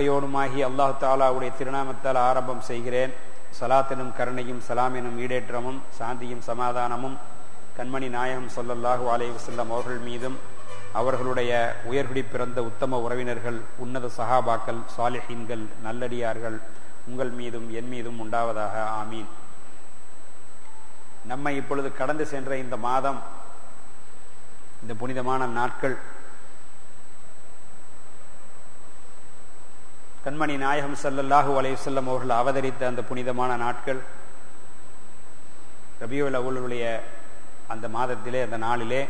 யோனுமாகி அல்லாஹு தாலாவுடைய திருநாமத்தால் ஆரம்பம் செய்கிறேன் சலாத்தினும் கருணையும் சலாமினும் ஈடேற்றமும் சாந்தியும் சமாதானமும் கண்மணி நாயகம் சொல்லல்லாஹு அலைஹி வஸல்லம் அவர்கள் மீதும் அவர்களுடைய உயர்குடி பிறந்த உத்தம உறவினர்கள் உன்னத சஹாபாக்கள் சாலிஹீன்கள் நல்லடியார்கள் உங்கள் மீதும் என் மீதும் உண்டாவதாக ஆமீன் நம்மை இப்பொழுது கடந்து சென்ற இந்த மாதம் இந்த புனிதமான நாட்கள் கண்மணி நாயகம் சல்லல்லாஹு அலையுசல்லம் அவர்கள் அவதரித்த அந்த புனிதமான நாட்கள் ரபியுல் அவுலுடைய அந்த மாதத்திலே அந்த நாளிலே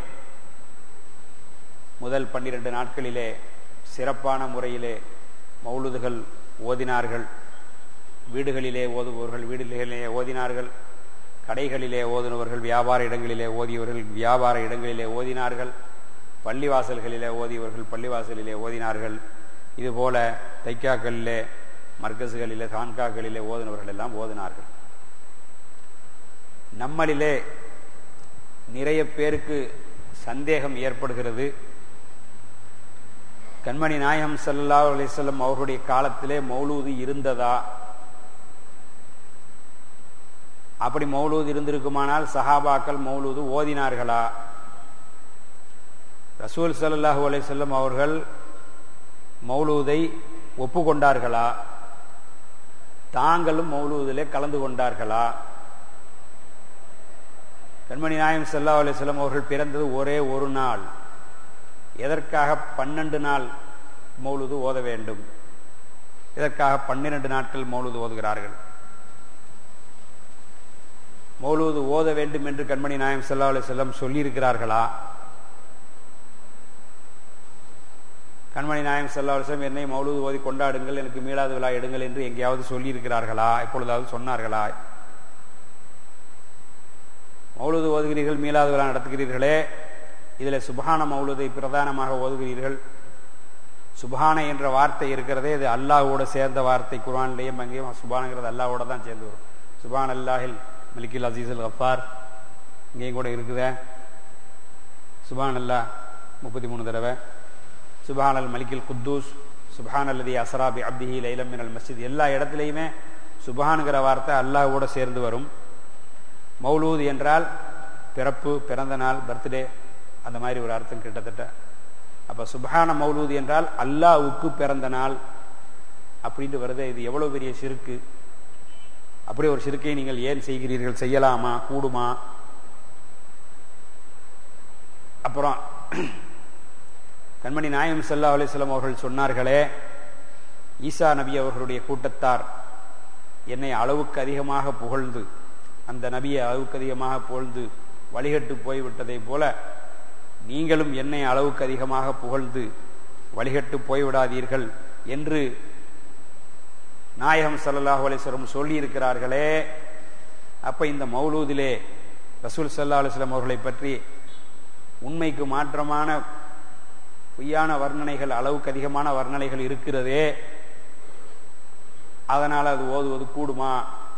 முதல் பன்னிரண்டு நாட்களிலே சிறப்பான முறையிலே மௌலுதுகள் ஓதினார்கள் வீடுகளிலே ஓதுபவர்கள் வீடுகளிலே ஓதினார்கள் கடைகளிலே ஓதுனவர்கள் வியாபார இடங்களிலே ஓதியவர்கள் வியாபார இடங்களிலே ஓதினார்கள் பள்ளிவாசல்களிலே ஓதியவர்கள் பள்ளிவாசலிலே ஓதினார்கள் இதுபோல தைக்காக்களிலே மர்கசுகளிலே கான்காக்களிலே ஓதுனவர்கள் எல்லாம் ஓதினார்கள் நம்மளிலே நிறைய பேருக்கு சந்தேகம் ஏற்படுகிறது கண்மணி நாயகம் சல்லா அலிசல்லம் அவர்களுடைய காலத்திலே மௌலூது இருந்ததா அப்படி மௌலூது இருந்திருக்குமானால் சஹாபாக்கள் மௌலூது ஓதினார்களா ரசூல் சல்லாஹூ அலிசல்லம் அவர்கள் மௌலூதை ஒப்புக்கொண்டார்களா தாங்களும் மௌலூதிலே கலந்து கொண்டார்களா கண்மணி நாயம் சல்லா அலிஸ்லாம் அவர்கள் பிறந்தது ஒரே ஒரு நாள் எதற்காக பன்னெண்டு நாள் மௌலுது ஓத வேண்டும் இதற்காக பன்னிரண்டு நாட்கள் மௌலுது ஓதுகிறார்கள் மௌலூது ஓத வேண்டும் என்று கண்மணி நாயம் சல்லா அலிஸ்லாம் சொல்லியிருக்கிறார்களா கண்மணி நாயம் சல்லா அலிஸ்லாம் என்னை மௌலூது ஓதி கொண்டாடுங்கள் எனக்கு மீளாது விழா எடுங்கள் என்று எங்கேயாவது சொல்லியிருக்கிறார்களா எப்பொழுதாவது சொன்னார்களா மௌலுது ஓதுகிறீர்கள் மீளாது விழா நடத்துகிறீர்களே இதில் சுபஹான மௌலுதை பிரதானமாக ஓதுகிறீர்கள் சுபஹான என்ற வார்த்தை இருக்கிறதே இது அல்லாஹோட சேர்ந்த வார்த்தை குரான்லேயும் அங்கேயும் சுபானுங்கிறது அல்லாவோட தான் சேர்ந்து வரும் சுபான் அல்லாஹில் மலிக்கில் அசீஸ் அல் கஃபார் இங்கேயும் கூட இருக்குதே சுபான் அல்லா முப்பத்தி மூணு தடவை சுபான் அல் மலிக்கில் குத்தூஸ் சுபான் அல்லதி அசராபி அப்திஹி லைலம் மின் அல் மஸ்ஜித் எல்லா இடத்துலையுமே சுபானுங்கிற வார்த்தை அல்லாஹோட சேர்ந்து வரும் மௌலூத் என்றால் பிறப்பு பிறந்த நாள் பர்த்டே அந்த மாதிரி ஒரு அர்த்தம் கிட்டத்தட்ட அப்ப சுபஹான மௌலூத் என்றால் அல்லாவுக்கு பிறந்த நாள் அப்படின்ட்டு வருது இது எவ்வளவு பெரிய சிறுக்கு அப்படி ஒரு சிறுக்கை நீங்கள் ஏன் செய்கிறீர்கள் செய்யலாமா கூடுமா அப்புறம் கண்மணி நாயம் சல்லா அலிஸ்லாம் அவர்கள் சொன்னார்களே ஈசா நபி அவர்களுடைய கூட்டத்தார் என்னை அளவுக்கு அதிகமாக புகழ்ந்து அந்த நபியை அளவுக்கு அதிகமாக புகழ்ந்து வழிகட்டு போய்விட்டதை போல நீங்களும் என்னை அளவுக்கு அதிகமாக புகழ்ந்து வழிகட்டு போய்விடாதீர்கள் என்று நாயகம் சல்லாஹூ அலிஸ்வரம் சொல்லி இருக்கிறார்களே அப்ப இந்த மௌலூதிலே ரசூல் சல்லா அலுவலம் அவர்களை பற்றி உண்மைக்கு மாற்றமான பொய்யான வர்ணனைகள் அளவுக்கு அதிகமான வர்ணனைகள் இருக்கிறதே அதனால் அது ஓதுவது கூடுமா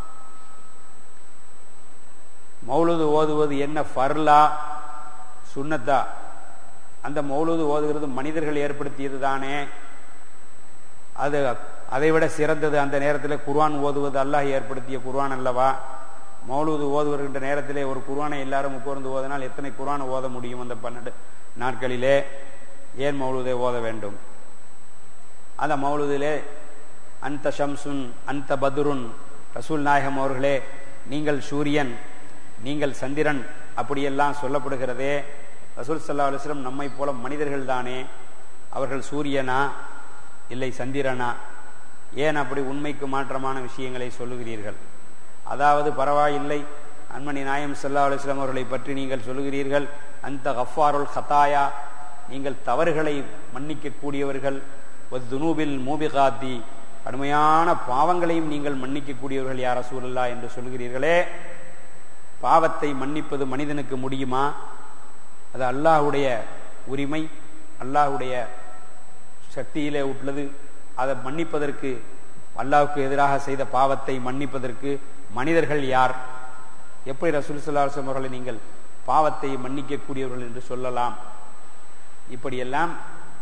மௌலுது ஓதுவது என்ன ஃபர்லா சுண்ணத்தா அந்த மௌலுது ஓதுகிறது மனிதர்கள் ஏற்படுத்தியது தானே அது அதை விட சிறந்தது அந்த நேரத்தில் குர்வான் ஓதுவது அல்லாஹ் ஏற்படுத்திய குர்வான் அல்லவா மௌலுது ஓதுவருகின்ற நேரத்திலே ஒரு குர்வானை எல்லாரும் உட்கார்ந்து ஓதினால் எத்தனை குர்வானை ஓத முடியும் அந்த பன்னெண்டு நாட்களிலே ஏன் மௌலுதை ஓத வேண்டும் அந்த மௌலுதிலே அந்த ஷம்சுன் அந்த பதுருன் ரசூல் நாயகம் அவர்களே நீங்கள் சூரியன் நீங்கள் சந்திரன் அப்படியெல்லாம் சொல்லப்படுகிறதே ரசூல் சல்லா அலுவலம் நம்மை போல மனிதர்கள் தானே அவர்கள் சூரியனா இல்லை சந்திரனா ஏன் அப்படி உண்மைக்கு மாற்றமான விஷயங்களை சொல்லுகிறீர்கள் அதாவது பரவாயில்லை அன்மணி நாயம் சல்லா அலுவலம் அவர்களை பற்றி நீங்கள் சொல்லுகிறீர்கள் அந்த கஃபாருல் ஹத்தாயா நீங்கள் தவறுகளை மன்னிக்கக்கூடியவர்கள் ஒரு துனூபில் மூபிகாத்தி கடுமையான பாவங்களையும் நீங்கள் மன்னிக்கக்கூடியவர்கள் யார் ரசூலல்லா என்று சொல்கிறீர்களே பாவத்தை மன்னிப்பது மனிதனுக்கு முடியுமா அது அல்லாஹுடைய உரிமை அல்லாஹுடைய சக்தியிலே உள்ளது அதை மன்னிப்பதற்கு அல்லாவுக்கு எதிராக செய்த பாவத்தை மன்னிப்பதற்கு மனிதர்கள் யார் எப்படி ரசூல் சல்லாஹம் அவர்களை நீங்கள் பாவத்தை மன்னிக்கக்கூடியவர்கள் என்று சொல்லலாம் இப்படியெல்லாம்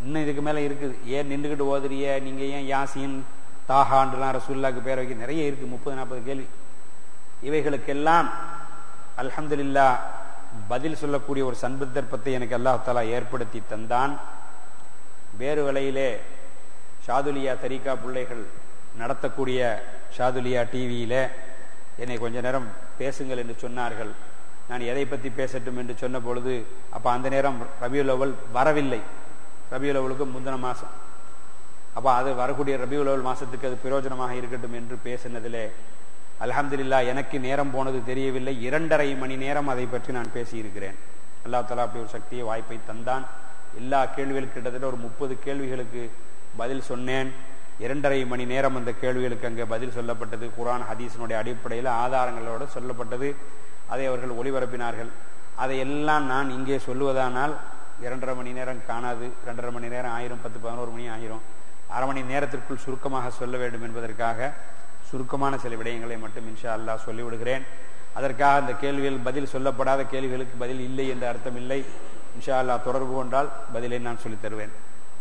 இன்னும் இதுக்கு மேலே இருக்குது ஏன் நின்றுக்கிட்டு ஓதுறிய நீங்கள் ஏன் யாசின் தாஹான்லாம் ரசூல்லாக்கு பேர் வைக்க நிறைய இருக்குது முப்பது நாற்பது கேள்வி இவைகளுக்கெல்லாம் அல்ஹம்துலில்லா பதில் சொல்லக்கூடிய ஒரு சந்தர்ப்பத்தை எனக்கு அல்லாஹ் தாலா ஏற்படுத்தி தந்தான் வேறு வேளையிலே ஷாதுலியா தரிகா பிள்ளைகள் நடத்தக்கூடிய ஷாதுலியா டிவியில என்னை கொஞ்ச நேரம் பேசுங்கள் என்று சொன்னார்கள் நான் எதை பற்றி பேசட்டும் என்று சொன்ன பொழுது அப்போ அந்த நேரம் ரபியுல் அவல் வரவில்லை ரபியுல் அவலுக்கு முந்தின மாதம் அப்போ அது வரக்கூடிய ரபியுல் அவல் மாதத்துக்கு அது பிரயோஜனமாக இருக்கட்டும் என்று பேசினதிலே அல்ஹம்துலில்லா எனக்கு நேரம் போனது தெரியவில்லை இரண்டரை மணி நேரம் அதை பற்றி நான் பேசியிருக்கிறேன் அல்லா தலா அப்படி ஒரு சக்தியை வாய்ப்பை தந்தான் எல்லா கேள்விகளுக்கு கிட்டத்தட்ட ஒரு முப்பது கேள்விகளுக்கு பதில் சொன்னேன் இரண்டரை மணி நேரம் அந்த கேள்விகளுக்கு அங்கே பதில் சொல்லப்பட்டது குரான் ஹதீஸினுடைய அடிப்படையில் ஆதாரங்களோடு சொல்லப்பட்டது அதை அவர்கள் ஒளிபரப்பினார்கள் அதையெல்லாம் நான் இங்கே சொல்லுவதானால் இரண்டரை மணி நேரம் காணாது இரண்டரை மணி நேரம் ஆயிரம் பத்து பதினோரு மணி ஆயிரும் அரை மணி நேரத்திற்குள் சுருக்கமாக சொல்ல வேண்டும் என்பதற்காக சுருக்கமான சில விடயங்களை மட்டும் இன்ஷா அல்லா சொல்லிவிடுகிறேன் அதற்காக அந்த கேள்விகள் பதில் சொல்லப்படாத கேள்விகளுக்கு பதில் இல்லை என்ற அர்த்தம் இல்லை இன்ஷா அல்லா தொடர்பு கொண்டால் பதிலை நான் சொல்லித் தருவேன்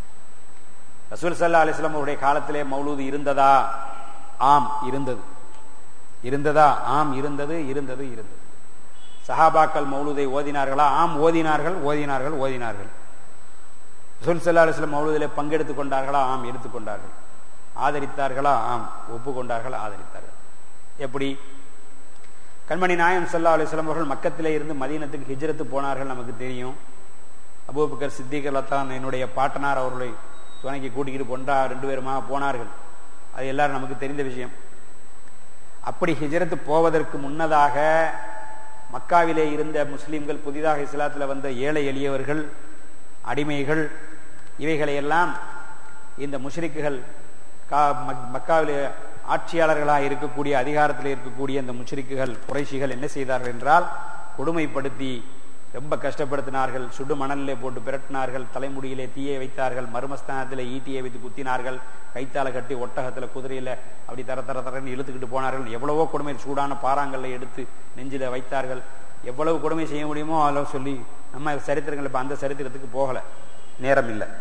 ரசூல் சல்லா அலிஸ்லாம் அவருடைய காலத்திலே மௌலூது இருந்ததா ஆம் இருந்தது இருந்ததா ஆம் இருந்தது இருந்தது இருந்தது சஹாபாக்கள் மௌலூதை ஓதினார்களா ஆம் ஓதினார்கள் ஓதினார்கள் ஓதினார்கள் ரசூல் சல்லா அலிஸ்லாம் மௌலூதிலே பங்கெடுத்துக் கொண்டார்களா ஆம் எடுத்துக்கொண்டார்கள் ஆதரித்தார்களா ஆம் ஒப்புக்கொண்டார்கள் ஆதரித்தார்கள் எப்படி கண்மணி நாயம் சல்லா அலிஸ்லாம் அவர்கள் மக்கத்திலே இருந்து மதீனத்துக்கு ஹிஜ்ரத்து போனார்கள் நமக்கு தெரியும் அபூபக்கர் சித்திகர் தான் என்னுடைய பாட்டனார் அவர்களை துணைக்கு கூட்டிக்கிட்டு கொண்டா ரெண்டு பேருமாக போனார்கள் அது எல்லாரும் நமக்கு தெரிந்த விஷயம் அப்படி ஹிஜரத்து போவதற்கு முன்னதாக மக்காவிலே இருந்த முஸ்லிம்கள் புதிதாக இஸ்லாத்தில் வந்த ஏழை எளியவர்கள் அடிமைகள் இவைகளையெல்லாம் இந்த முஷ்ரிக்குகள் மக்காவிலே ஆட்சியாளர்களாக இருக்கக்கூடிய அதிகாரத்தில் இருக்கக்கூடிய இந்த முஷ்ரிக்குகள் குறைசிகள் என்ன செய்தார்கள் என்றால் கொடுமைப்படுத்தி ரொம்ப கஷ்டப்படுத்தினார்கள் சுடு மணலிலே போட்டு பிரட்டினார்கள் தலைமுடியிலே தீயை வைத்தார்கள் மர்மஸ்தானத்தில் ஈட்டியை வைத்து குத்தினார்கள் கைத்தால கட்டி ஒட்டகத்தில் குதிரையில அப்படி தர தர தரன்னு இழுத்துக்கிட்டு போனார்கள் எவ்வளவோ கொடுமை சூடான பாறாங்கல்ல எடுத்து நெஞ்சில வைத்தார்கள் எவ்வளவு கொடுமை செய்ய முடியுமோ அதில் சொல்லி நம்ம சரித்திரங்கள் இப்போ அந்த சரித்திரத்துக்கு போகலை நேரம் இல்லை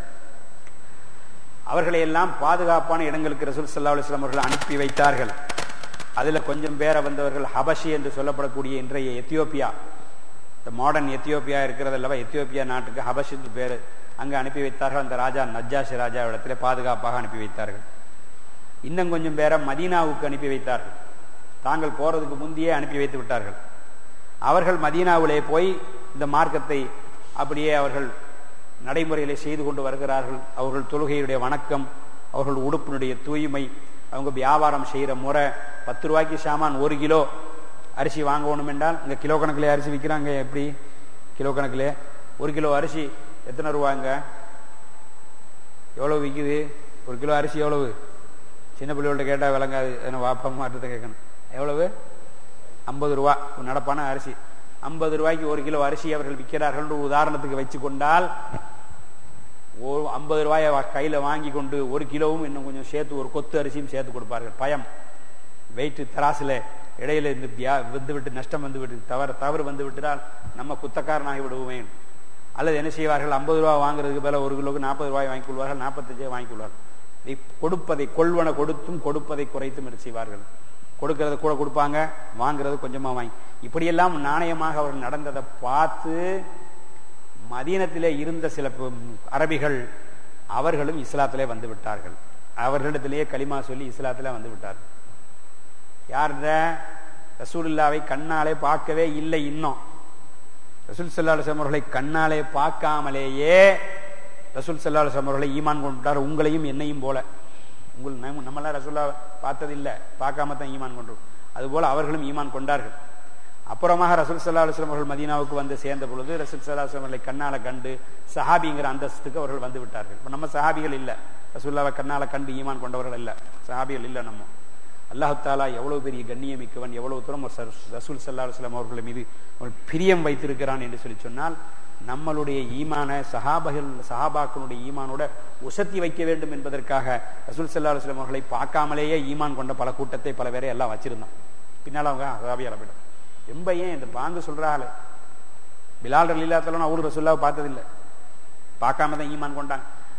அவர்களை எல்லாம் பாதுகாப்பான இடங்களுக்கு ரசூல் சல்லா அலுவலாம் அவர்கள் அனுப்பி வைத்தார்கள் அதில் கொஞ்சம் பேரை வந்தவர்கள் ஹபஷி என்று சொல்லப்படக்கூடிய இன்றைய எத்தியோப்பியா இந்த மாடர்ன் எத்தியோப்பியா இருக்கிறது அல்லவா எத்தியோப்பியா நாட்டுக்கு ஹபஷ் என்று பேர் அங்கே அனுப்பி வைத்தார்கள் அந்த ராஜா நஜ்ஜாஷி ராஜா இடத்துல பாதுகாப்பாக அனுப்பி வைத்தார்கள் இன்னும் கொஞ்சம் பேரை மதீனாவுக்கு அனுப்பி வைத்தார்கள் தாங்கள் போறதுக்கு முந்தையே அனுப்பி வைத்து விட்டார்கள் அவர்கள் மதீனாவிலே போய் இந்த மார்க்கத்தை அப்படியே அவர்கள் நடைமுறையிலே செய்து கொண்டு வருகிறார்கள் அவர்கள் தொழுகையுடைய வணக்கம் அவர்கள் உடுப்பினுடைய தூய்மை அவங்க வியாபாரம் செய்கிற முறை பத்து ரூபாய்க்கு சாமான் ஒரு கிலோ அரிசி வாங்கணும் என்றால் இங்கே கிலோ கணக்கில் அரிசி விற்கிறாங்க எப்படி கிலோ கணக்கில் ஒரு கிலோ அரிசி எத்தனை ரூபாங்க எவ்வளோ விற்குது ஒரு கிலோ அரிசி எவ்வளவு சின்ன பிள்ளைகள்ட்ட கேட்டால் விளங்காது என்ன வாப்பா மாற்றத்தை கேட்கணும் எவ்வளவு ஐம்பது ரூபா நடப்பான அரிசி ஐம்பது ரூபாய்க்கு ஒரு கிலோ அரிசி அவர்கள் விற்கிறார்கள் உதாரணத்துக்கு வச்சு கொண்டால் ஐம்பது ரூபாயை கையில் வாங்கி கொண்டு ஒரு கிலோவும் இன்னும் கொஞ்சம் சேர்த்து ஒரு கொத்து அரிசியும் சேர்த்து கொடுப்பார்கள் பயம் வெயிட் தராசில் இடையில இந்த வந்து விட்டு நஷ்டம் வந்து விட்டு தவறு தவறு வந்து விட்டால் நம்ம குத்தக்காரனாகி விடுவேன் அல்லது என்ன செய்வார்கள் ஐம்பது ரூபா வாங்குறதுக்கு பதிலாக ஒரு கிலோக்கு நாற்பது ரூபாய் வாங்கிக் கொள்வார்கள் நாற்பத்தஞ்சே வாங்கிக் கொள்வார்கள் கொடுப்பதை கொள்வன கொடுத்தும் கொடுப்பதை குறைத்தும் என்ன செய்வார்கள் கொடுக்கறத கூட கொடுப்பாங்க வாங்குறது கொஞ்சமா வாங்கி இப்படியெல்லாம் நாணயமாக அவர்கள் நடந்ததை பார்த்து மதீனத்திலே இருந்த சில அரபிகள் அவர்களும் இஸ்லாத்திலே வந்து விட்டார்கள் அவர்களிடத்திலேயே களிமா சொல்லி இஸ்லாத்திலே வந்து விட்டார்கள் யார் ரசூலுல்லாவை கண்ணாலே பார்க்கவே இல்லை இன்னும் ரசூல் சல்லாஹம் அவர்களை கண்ணாலே பார்க்காமலேயே ரசூல் சல்லாஹம் அவர்களை ஈமான் கொண்டுட்டார் உங்களையும் என்னையும் போல உங்கள் நம்மளாம் ரசூல்லா பார்த்ததில்லை பார்க்காம தான் ஈமான் கொண்டோம் அதுபோல அவர்களும் ஈமான் கொண்டார்கள் அப்புறமாக ரசூல் சல்லா அலுவலம் அவர்கள் மதீனாவுக்கு வந்து சேர்ந்த பொழுது ரசூல் சல்லா அவர்களை கண்ணால கண்டு சஹாபிங்கிற அந்தஸ்துக்கு அவர்கள் வந்து விட்டார்கள் இப்போ நம்ம சஹாபிகள் இல்லை ரசூல்லாவை கண்ணால கண்டு ஈமான் கொண்டவர்கள் இல்லை சஹாபிகள் இல்லை நம்ம அல்லாஹு தாலா எவ்வளவு பெரிய கண்ணியமிக்கவன் எவ்வளவு தூரம் ரசூல் சல்லா அலுவலம் அவர்கள் மீது பிரியம் வைத்திருக்கிறான் என்று சொல்லி சொன்னால் நம்மளுடைய ஈமான சஹாபகள் சஹாபாக்களுடைய ஈமானோட உசத்தி வைக்க வேண்டும் என்பதற்காக ரசூல் சல்லா அலுவலம் அவர்களை பார்க்காமலேயே ஈமான் கொண்ட பல கூட்டத்தை பல பேரை எல்லாம் வச்சிருந்தான் பின்னால் அவங்க அகாபி அளவிடும் ரொம்ப ஏன் இந்த பாங்கு சொல்றாள் பிலால் ரலீலாத்தலாம் அவரு ரசூல்லாவை பார்த்ததில்லை பார்க்காம தான் ஈமான் கொண்டாங்க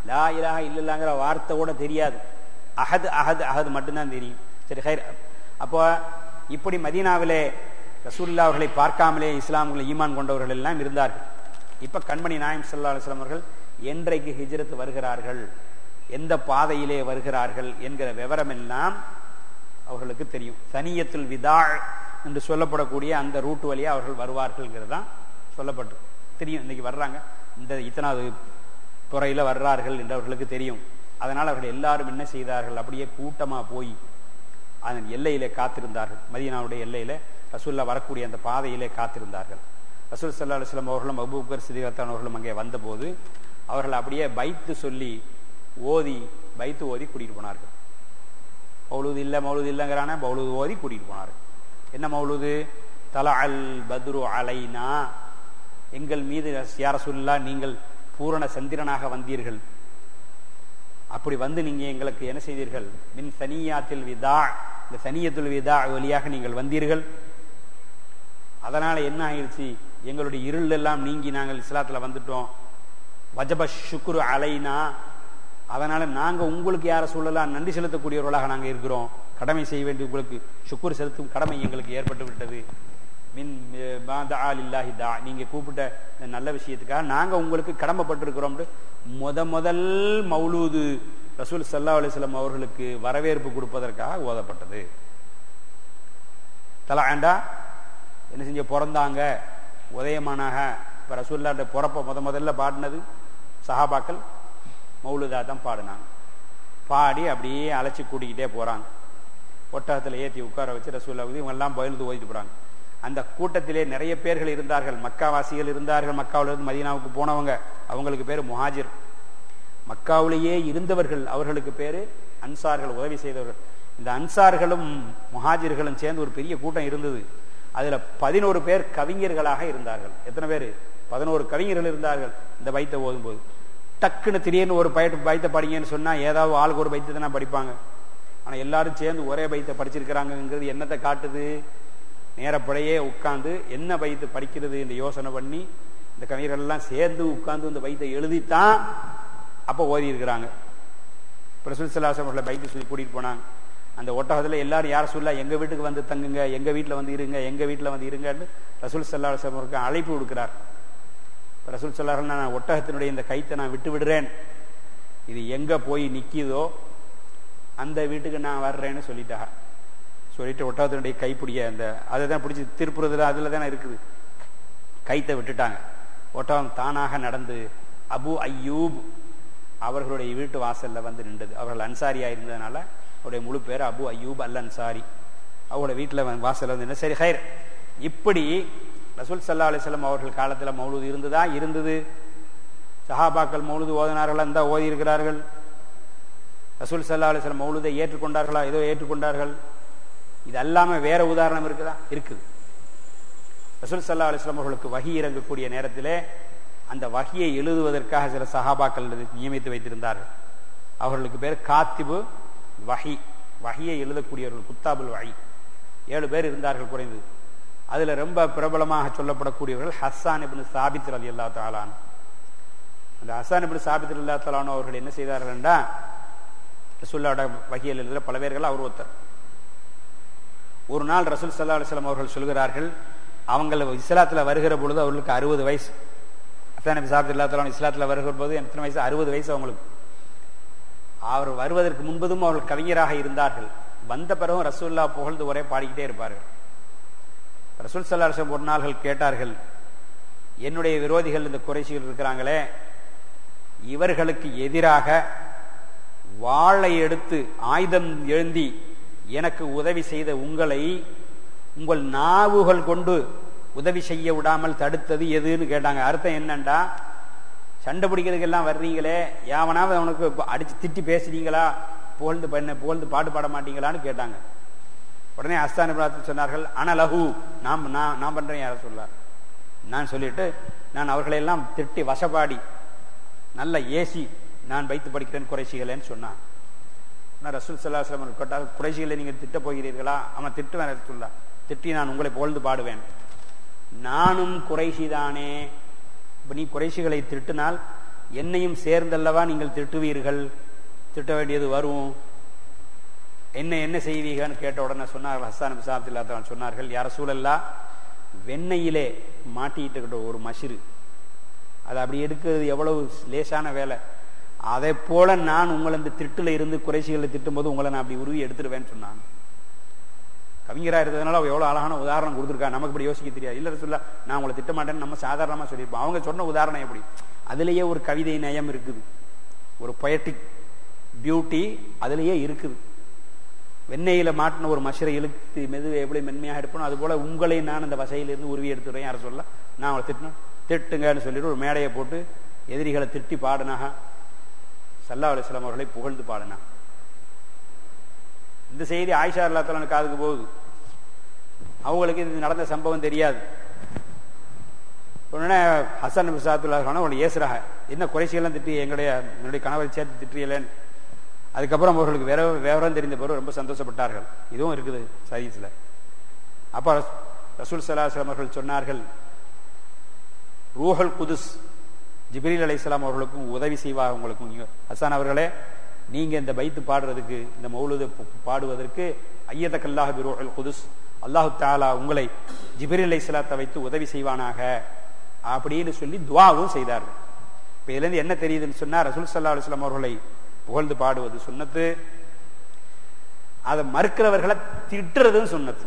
லா இலாஹ இல்லல்லாங்கிற வார்த்தை கூட தெரியாது அஹது அஹது அஹது மட்டும்தான் தெரியும் சரி ஹைர் அப்போ இப்படி மதீனாவிலே ரசூல்லா அவர்களை பார்க்காமலே இஸ்லாம்களை ஈமான் கொண்டவர்கள் எல்லாம் இருந்தார்கள் இப்ப கண்மணி நாயம் சல்லா அலுவலம் அவர்கள் என்றைக்கு ஹிஜ்ரத் வருகிறார்கள் எந்த பாதையிலே வருகிறார்கள் என்கிற விவரம் எல்லாம் அவர்களுக்கு தெரியும் சனியத்துல் விதாள் என்று சொல்லப்படக்கூடிய அந்த ரூட் வழியா அவர்கள் வருவார்கள்ங்கிறது தான் சொல்லப்பட்டு தெரியும் இன்னைக்கு வர்றாங்க இந்த இத்தனாவது துறையில வர்றார்கள் என்று அவர்களுக்கு தெரியும் அதனால் அவர்கள் எல்லாரும் என்ன செய்தார்கள் அப்படியே கூட்டமா போய் அதன் எல்லையிலே காத்திருந்தார்கள் மதீனாவுடைய எல்லையில ரசூல்லா வரக்கூடிய அந்த பாதையிலே காத்திருந்தார்கள் ரசூல் சல்லா அலுவலம் அவர்களும் அபூபக்கர் சிதிகத்தான் அவர்களும் அங்கே வந்தபோது அவர்கள் அப்படியே பைத்து சொல்லி ஓதி பைத்து ஓதி கூட்டிட்டு போனார்கள் மௌலுது இல்லை மௌலுது இல்லைங்கிறான மௌலுது ஓதி கூட்டிட்டு போனார்கள் என்ன மௌலுது தல அல் பத்ரு அலைனா எங்கள் மீது யாரசுல்லா நீங்கள் பூரண சந்திரனாக வந்தீர்கள் அப்படி வந்து நீங்க எங்களுக்கு என்ன செய்தீர்கள் மின் சனியாத்தில் விதா இந்த சனியத்துல் விதா வழியாக நீங்கள் வந்தீர்கள் அதனால என்ன ஆயிடுச்சு எங்களுடைய இருள் எல்லாம் நீங்கி நாங்கள் இஸ்லாத்துல வந்துட்டோம் வஜப சுக்குரு அலைனா அதனால நாங்க உங்களுக்கு யார சொல்லலாம் நன்றி செலுத்தக்கூடியவர்களாக நாங்க இருக்கிறோம் கடமை செய்ய வேண்டிய உங்களுக்கு சுக்குர் செலுத்தும் கடமை எங்களுக்கு ஏற்பட்டு விட்டது மின் இல்லாஹி தா நீங்க கூப்பிட்ட இந்த நல்ல விஷயத்துக்காக நாங்க உங்களுக்கு கடமைப்பட்டிருக்கிறோம் முத முதல் மௌலூது ரசூல் சல்லா அலிஸ்லாம் அவர்களுக்கு வரவேற்பு கொடுப்பதற்காக ஓதப்பட்டது தலா ஆண்டா என்ன செஞ்ச பிறந்தாங்க உதயமானாக இப்ப ரசூல்லாட்ட பிறப்ப முத முதல்ல பாடினது சஹாபாக்கள் மௌலுதா தான் பாடினாங்க பாடி அப்படியே அழைச்சி கூட்டிக்கிட்டே போறாங்க ஒட்டகத்தில் ஏற்றி உட்கார வச்சு ரசூல்லா இவங்க எல்லாம் பயிர்ந்து ஓதிட்டு போறாங்க அந்த கூட்டத்திலே நிறைய பேர்கள் இருந்தார்கள் மக்காவாசிகள் இருந்தார்கள் மக்காவிலிருந்து மதீனாவுக்கு போனவங்க அவங்களுக்கு பேர் முஹாஜிர் மக்காவிலேயே இருந்தவர்கள் அவர்களுக்கு பேரு அன்சார்கள் உதவி செய்தவர்கள் இந்த அன்சார்களும் முஹாஜிர்களும் சேர்ந்து ஒரு பெரிய கூட்டம் இருந்தது அதுல பதினோரு பேர் கவிஞர்களாக இருந்தார்கள் எத்தனை பேர் பதினோரு கவிஞர்கள் இருந்தார்கள் இந்த பைத்தை ஓதும் போது டக்குன்னு திடீர்னு ஒரு பய பைத்தை படிங்கன்னு சொன்னா ஏதாவது ஆளுக்கு ஒரு பைத்தை தான் படிப்பாங்க ஆனா எல்லாரும் சேர்ந்து ஒரே பைத்தை படிச்சிருக்கிறாங்கிறது என்னத்தை காட்டுது நேரப்படையே உட்கார்ந்து என்ன பைத்து படிக்கிறது என்று யோசனை பண்ணி இந்த கவிஞர்கள் எல்லாம் சேர்ந்து உட்கார்ந்து இந்த பைத்தை எழுதித்தான் அப்ப ஓதி இருக்கிறாங்க பிரசுல் சலாசம் அவர்களை பைத்து சொல்லி கூட்டிட்டு போனாங்க அந்த ஒட்டகத்துல எல்லாரும் யார சொல்ல எங்க வீட்டுக்கு வந்து தங்குங்க எங்க வீட்டுல வந்து இருங்க எங்க வீட்டுல வந்து இருங்கன்னு ரசூல் சல்லாஹம் அவருக்கு அழைப்பு கொடுக்கிறார் ரசூல் சல்லாஹ் நான் ஒட்டகத்தினுடைய இந்த கைத்தை நான் விட்டு விடுறேன் இது எங்க போய் நிக்கிதோ அந்த வீட்டுக்கு நான் வர்றேன்னு சொல்லிட்டாங்க சொல்லிட்டு ஒட்டகத்தினுடைய கைப்பிடிய அந்த அதை தான் பிடிச்சி திருப்புறதுல அதுல தானே இருக்குது கைத்தை விட்டுட்டாங்க ஒட்டகம் தானாக நடந்து அபு ஐயூப் அவர்களுடைய வீட்டு வாசல்ல வந்து நின்றது அவர்கள் அன்சாரியா இருந்ததுனால அவருடைய முழு பேர் அபு ஐயூப் அல் அன்சாரி அவங்களோட வீட்டில் வாசல்ல வந்து சரி ஹைர் இப்படி ரசூல் சல்லா அலிஸ்லாம் அவர்கள் காலத்தில் மௌலூது இருந்ததா இருந்தது சஹாபாக்கள் மௌலூது ஓதினார்கள் அந்த ஓதி இருக்கிறார்கள் ரசூல் சல்லா அலிஸ்லாம் மௌலூதை ஏற்றுக்கொண்டார்களா ஏதோ ஏற்றுக்கொண்டார்கள் இது அல்லாம வேற உதாரணம் இருக்குதா இருக்குது ரசூல் சல்லா அலிஸ்லாம் அவர்களுக்கு வகி இறங்கக்கூடிய நேரத்திலே அந்த வகியை எழுதுவதற்காக சில சஹாபாக்கள் நியமித்து வைத்திருந்தார்கள் அவர்களுக்கு பேர் காத்திபு வஹி வகியை எழுதக்கூடியவர்கள் குத்தாபுல் வஹி ஏழு பேர் இருந்தார்கள் குறைந்தது அதுல ரொம்ப பிரபலமாக சொல்லப்படக்கூடியவர்கள் ஹஸ்ஸான் இபின் சாபித் அலி அல்லா தாலான் அந்த ஹஸ்ஸான் இபின் சாபித் அல்லா தாலானோ அவர்கள் என்ன செய்தார்கள்டா ரசூல்லாவோட வகையில் எழுதுகிற பல பேர்கள் அவர் ஒருத்தர் ஒரு நாள் ரசூல் சல்லா அலிஸ்லாம் அவர்கள் சொல்கிறார்கள் அவங்க இஸ்லாத்துல வருகிற பொழுது அவர்களுக்கு அறுபது வயசு ஹஸ்ஸான் இபின் சாபித் அல்லா தாலான் இஸ்லாத்துல வருகிற போது எத்தனை வயசு அறுபது வயசு அவங்களுக்கு அவர் வருவதற்கு முன்பதும் அவர்கள் கவிஞராக இருந்தார்கள் வந்த பிறகும் ரசூல்லா புகழ்ந்து ஒரே பாடிக்கிட்டே இருப்பார்கள் ரசூல் சல்லாசம் ஒரு நாள்கள் கேட்டார்கள் என்னுடைய விரோதிகள் இந்த குறைசிகள் இருக்கிறாங்களே இவர்களுக்கு எதிராக வாளை எடுத்து ஆயுதம் எழுந்தி எனக்கு உதவி செய்த உங்களை உங்கள் நாவுகள் கொண்டு உதவி செய்ய விடாமல் தடுத்தது எதுன்னு கேட்டாங்க அர்த்தம் என்னண்டா சண்டை பிடிக்கிறதுக்கு எல்லாம் வர்றீங்களே யாவனாவது அவனுக்கு அடிச்சு திட்டி பேசுறீங்களா புகழ்ந்து பண்ண புகழ்ந்து பாட்டு பாட மாட்டீங்களான்னு கேட்டாங்க உடனே அஸ்தான சொன்னார்கள் அனலகு நாம் நான் நான் பண்றேன் யார சொல்லார் நான் சொல்லிட்டு நான் அவர்களை எல்லாம் திட்டி வசப்பாடி நல்ல ஏசி நான் வைத்து படிக்கிறேன் குறைசிகளேன்னு சொன்னான் நான் ரசூல் சல்லாஹ் கேட்டால் குறைசிகளை நீங்கள் திட்ட போகிறீர்களா அவன் திட்டுவேன் சொல்லா திட்டி நான் உங்களை புகழ்ந்து பாடுவேன் நானும் குறைசிதானே இப்ப நீ குறைசிகளை திட்டினால் என்னையும் சேர்ந்தல்லவா நீங்கள் திட்டுவீர்கள் திட்ட வேண்டியது வரும் என்ன என்ன செய்வீங்கன்னு கேட்ட உடனே சொன்னார்கள் ஹஸ்ஸான் பிசாப்தில்லா சொன்னார்கள் யார சூழல்லா வெண்ணெயிலே மாட்டிக்கிட்டு ஒரு மசிறு அதை அப்படி எடுக்கிறது எவ்வளவு லேசான வேலை அதை போல நான் உங்களை இந்த திட்டுல இருந்து குறைசிகளை திட்டும் போது உங்களை நான் அப்படி உருவி எடுத்துருவேன்னு சொன்னாங்க கவிஞரா இருந்ததுனால அவ எவ்வளவு அழகான உதாரணம் கொடுத்துருக்கா நமக்கு இப்படி யோசிக்க தெரியாது இல்ல சொல்ல நான் உங்களை திட்ட மாட்டேன்னு நம்ம சாதாரணமா சொல்லியிருப்போம் அவங்க சொன்ன உதாரணம் எப்படி அதுலயே ஒரு கவிதை நயம் இருக்குது ஒரு பொயட்டிக் பியூட்டி அதுலயே இருக்குது வெண்ணெயில மாட்டின ஒரு மஷரை இழுத்து மெது எப்படி மென்மையாக எடுப்பணும் அது போல உங்களை நான் அந்த வசையிலிருந்து உருவி எடுத்துறேன் யார சொல்ல நான் அவளை திட்டணும் திட்டுங்கன்னு சொல்லிட்டு ஒரு மேடையை போட்டு எதிரிகளை திட்டி பாடினாக சல்லா அலிஸ்லாம் அவர்களை புகழ்ந்து பாடினா இந்த செய்தி ஆயிஷா அல்லாத்தலான காதுக்கு போகுது அவங்களுக்கு இது நடந்த சம்பவம் தெரியாது உடனே ஹசன் பிசாத்துல்லா அவங்களை ஏசுறாங்க என்ன குறைசியெல்லாம் திட்டி எங்களுடைய என்னுடைய கணவரை சேர்த்து திட்டியலன்னு அதுக்கப்புறம் அவர்களுக்கு வேற விவரம் தெரிந்த பிறகு ரொம்ப சந்தோஷப்பட்டார்கள் இதுவும் இருக்குது சதீஸ்ல அப்ப ரசூல் சலாஹம் அவர்கள் சொன்னார்கள் ரூஹல் குதுஸ் ஜிப்ரீல் அலைஹிஸ்ஸலாம் அவர்களுக்கும் உதவி செய்வாக உங்களுக்கும் ஹசான் அவர்களே நீங்க இந்த பைத்து பாடுறதுக்கு இந்த மௌலுத பாடுவதற்கு ஐயதக்கல்லாஹ் ரூஹல் குதுஸ் அல்லாஹு தாலா உங்களை ஜிப்ரீல் அலைஹிஸ்ஸலாத்தை வைத்து உதவி செய்வானாக அப்படின்னு சொல்லி துவாவும் செய்தார்கள் இப்ப இதுல இருந்து என்ன தெரியுதுன்னு சொன்னா ரசூல் சல்லா அலுவலாம் அவர்களை புகழ்ந்து பாடுவது சுண்ணத்து அதை மறுக்கிறவர்களை திட்டுறதும் சுண்ணத்து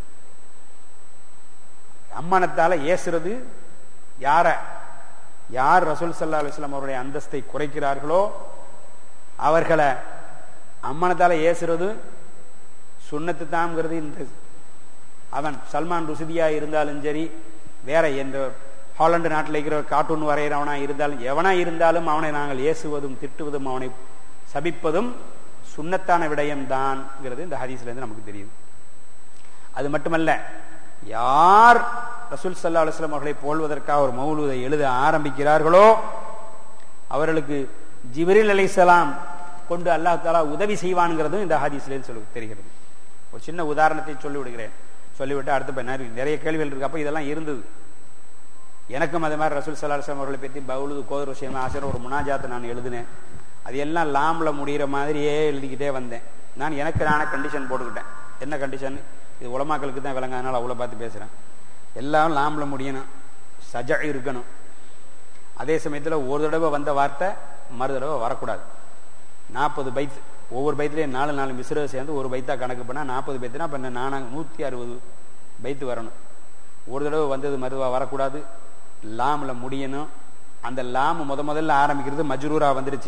அம்மானத்தால ஏசுறது யார யார் ரசூல் சல்லா அலுவலாம் அவருடைய அந்தஸ்தை குறைக்கிறார்களோ அவர்களை அம்மனத்தால ஏசுறது சுண்ணத்து தாங்கிறது இந்த அவன் சல்மான் ருசிதியா இருந்தாலும் சரி வேற எந்த ஹாலண்டு நாட்டில் இருக்கிற கார்ட்டூன் வரைகிறவனா இருந்தாலும் எவனா இருந்தாலும் அவனை நாங்கள் ஏசுவதும் திட்டுவதும் அவனை சபிப்பதும் சுண்ணத்தான விடயம் தான்ங்கிறது இந்த ஹதீஸ்ல இருந்து நமக்கு தெரியுது அது மட்டுமல்ல யார் ரசூல் சல்லா அலுவலம் அவர்களை போல்வதற்காக ஒரு மௌலுதை எழுத ஆரம்பிக்கிறார்களோ அவர்களுக்கு ஜிபரில் அலிசலாம் கொண்டு அல்லாஹ் தாலா உதவி செய்வான்ங்கிறதும் இந்த ஹதீஸ்ல சொல்லி தெரிகிறது ஒரு சின்ன உதாரணத்தை சொல்லி விடுகிறேன் சொல்லிவிட்டு அடுத்த நிறைய கேள்விகள் இருக்கு அப்ப இதெல்லாம் இருந்தது எனக்கும் அதே மாதிரி ரசூல் சல்லா அலுவலம் அவர்களை பற்றி பவுலுது கோதர் விஷயம் ஆசிரியர் ஒரு முனாஜாத்தை நான் எழுதினேன் அது எல்லாம் லாம்ல முடிகிற மாதிரியே எழுதிக்கிட்டே வந்தேன் நான் எனக்கு நானே கண்டிஷன் போட்டுக்கிட்டேன் என்ன கண்டிஷன் இது உலமாக்களுக்கு தான் விளங்க அதனால அவ்வளோ பார்த்து பேசுகிறேன் எல்லாம் லாம்ல முடியணும் சஜ இருக்கணும் அதே சமயத்தில் ஒரு தடவை வந்த வார்த்தை மறு தடவை வரக்கூடாது நாற்பது பைத் ஒவ்வொரு பைத்துலேயும் நாலு நாலு மிஸ்ர சேர்ந்து ஒரு பைத்தா கணக்கு பண்ணால் நாற்பது பைத்துனா இப்போ நானாங்க நூற்றி அறுபது பைத்து வரணும் ஒரு தடவை வந்தது மருவா வரக்கூடாது லாமில் முடியணும் அந்த லாம் முத முதல்ல ஆரம்பிக்கிறது மஜ்ரூரா வந்துருச்சு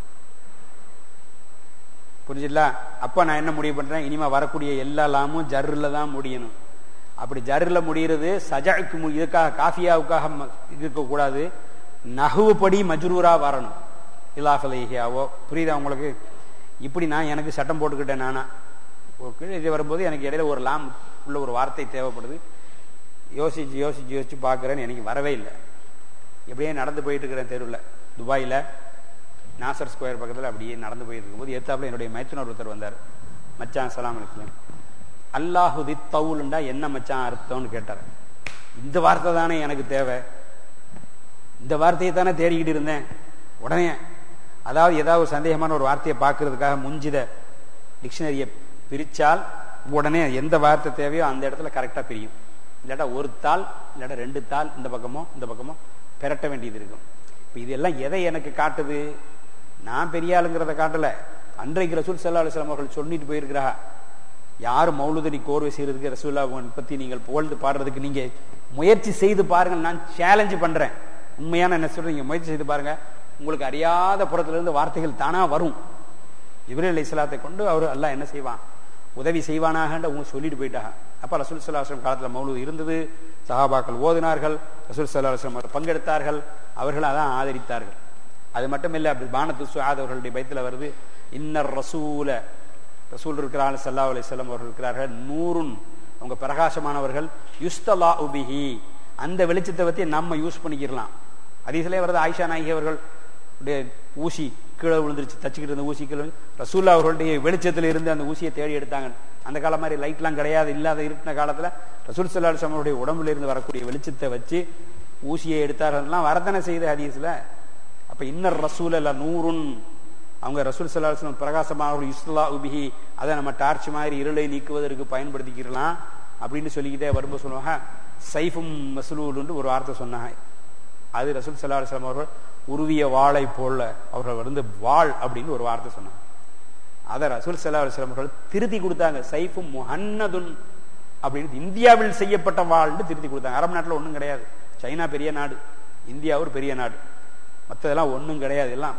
புரிஞ்சுல அப்ப நான் என்ன முடிவு பண்றேன் இனிமே வரக்கூடிய எல்லா லாமும் ஜர்ல தான் முடியணும் அப்படி ஜர்ல முடிகிறது சஜாக்கு இதுக்காக காஃபியாவுக்காக இருக்கக்கூடாது நகுவுப்படி மஜ்ரூரா வரணும் இலாஃபலைஹியாவோ புரியுதா உங்களுக்கு இப்படி நான் எனக்கு சட்டம் போட்டுக்கிட்டேன் நானா இது வரும்போது எனக்கு இடையில ஒரு லாம் உள்ள ஒரு வார்த்தை தேவைப்படுது யோசிச்சு யோசிச்சு யோசிச்சு பார்க்குறேன்னு எனக்கு வரவே இல்லை எப்படியே நடந்து போயிட்டு இருக்கிறேன் தெருவில் துபாயில் நாசர் ஸ்கொயர் பக்கத்தில் அப்படியே நடந்து போயிட்டு இருக்கும்போது எத்தாப்புல என்னுடைய மைத்துனர் ஒருத்தர் வந்தார் மச்சான் சலாம் அலிஸ்லாம் அல்லாஹுதி தவுலுண்டா என்ன மச்சான் அர்த்தம்னு கேட்டார் இந்த வார்த்தை தானே எனக்கு தேவை இந்த வார்த்தையை தானே தேடிக்கிட்டு இருந்தேன் உடனே அதாவது ஏதாவது ஒரு சந்தேகமான ஒரு வார்த்தையை பார்க்கறதுக்காக முஞ்சித டிக்ஷனரியை பிரிச்சால் உடனே எந்த வார்த்தை தேவையோ அந்த இடத்துல கரெக்டாக பிரியும் இல்லாட்டா ஒரு தாள் இல்லாட்டா ரெண்டு தாள் இந்த பக்கமோ இந்த பக்கமோ பெரட்ட வேண்டியது இருக்கும் இப்போ இதெல்லாம் எதை எனக்கு காட்டுது நான் பெரிய ஆளுங்கிறத காட்டல அன்றைக்கு ரசூல் சல்லா அலுவலாம் அவர்கள் சொல்லிட்டு போயிருக்கிறா யார் மௌலுதனி கோர்வை செய்யறதுக்கு ரசூல்லா பத்தி நீங்கள் புகழ்ந்து பாடுறதுக்கு நீங்க முயற்சி செய்து பாருங்க நான் சேலஞ்சு பண்றேன் உண்மையான என்ன சொல்றேன் நீங்க முயற்சி செய்து பாருங்க உங்களுக்கு அறியாத புறத்திலிருந்து வார்த்தைகள் தானா வரும் இவரே இஸ்லாத்தை கொண்டு அவர் எல்லாம் என்ன செய்வான் உதவி செய்வானாக அவங்க சொல்லிட்டு போயிட்டாங்க அப்ப ரசூல் சல்லாஹம் காலத்துல மௌலு இருந்தது சஹாபாக்கள் ஓதினார்கள் ரசூல் சல்லாஹம் பங்கெடுத்தார்கள் அவர்கள் அதான் ஆதரித்தார்கள் அது மட்டும் இல்லை அப்படி பானத்து சுஹாத் அவர்களுடைய பயத்தில் வருது இன்னர் ரசூல ரசூல் இருக்கிறார்கள் சல்லா அலி செல்லம் அவர்கள் இருக்கிறார்கள் நூறுன் அவங்க பிரகாசமானவர்கள் யுஸ்தலா உபிஹி அந்த வெளிச்சத்தை பற்றி நம்ம யூஸ் பண்ணிக்கிறலாம் அதிசலே வருது ஆயிஷா நாயகி அவர்கள் ஊசி கீழே விழுந்துருச்சு தச்சுக்கிட்டு இருந்த ஊசி கீழே ரசூல்லா அவர்களுடைய வெளிச்சத்தில் இருந்து அந்த ஊசியை தேடி எடுத்தாங்க அந்த காலம் மாதிரி லைட்லாம் கிடையாது இல்லாத இருட்டின காலத்துல ரசூல் சல்லா அவருடைய உடம்புல இருந்து வரக்கூடிய வெளிச்சத்தை வச்சு ஊசியை எடுத்தார்கள்லாம் வரதனை செய்த ஹதீஸ்ல அப்ப அப்ப இன்னர் ரசூல் அல்ல நூறுன் அவங்க ரசூல் சல்லாஹம் பிரகாசமாக ஒரு இஸ்லா உபிஹி அதை நம்ம டார்ச் மாதிரி இருளை நீக்குவதற்கு பயன்படுத்திக்கிறலாம் அப்படின்னு சொல்லிக்கிட்டே வரும்போது சொல்லுவாங்க சைஃபும் மசலூலுன்னு ஒரு வார்த்தை சொன்னாங்க அது ரசூல் சல்லா அலுவலாம் அவர்கள் உருவிய வாளை போல அவர்கள் வந்து வாள் அப்படின்னு ஒரு வார்த்தை சொன்னாங்க அதை ரசூல் சல்லா அலுவலாம் அவர்கள் திருத்தி கொடுத்தாங்க சைஃபும் முஹன்னதுன் அப்படின்னு இந்தியாவில் செய்யப்பட்ட வாழ்ன்னு திருத்தி கொடுத்தாங்க அரபு நாட்டில் ஒன்றும் கிடையாது சைனா பெரிய நாடு இந்தியா ஒரு பெரிய நாடு மற்றதெல்லாம் ஒன்றும் கிடையாது எல்லாம்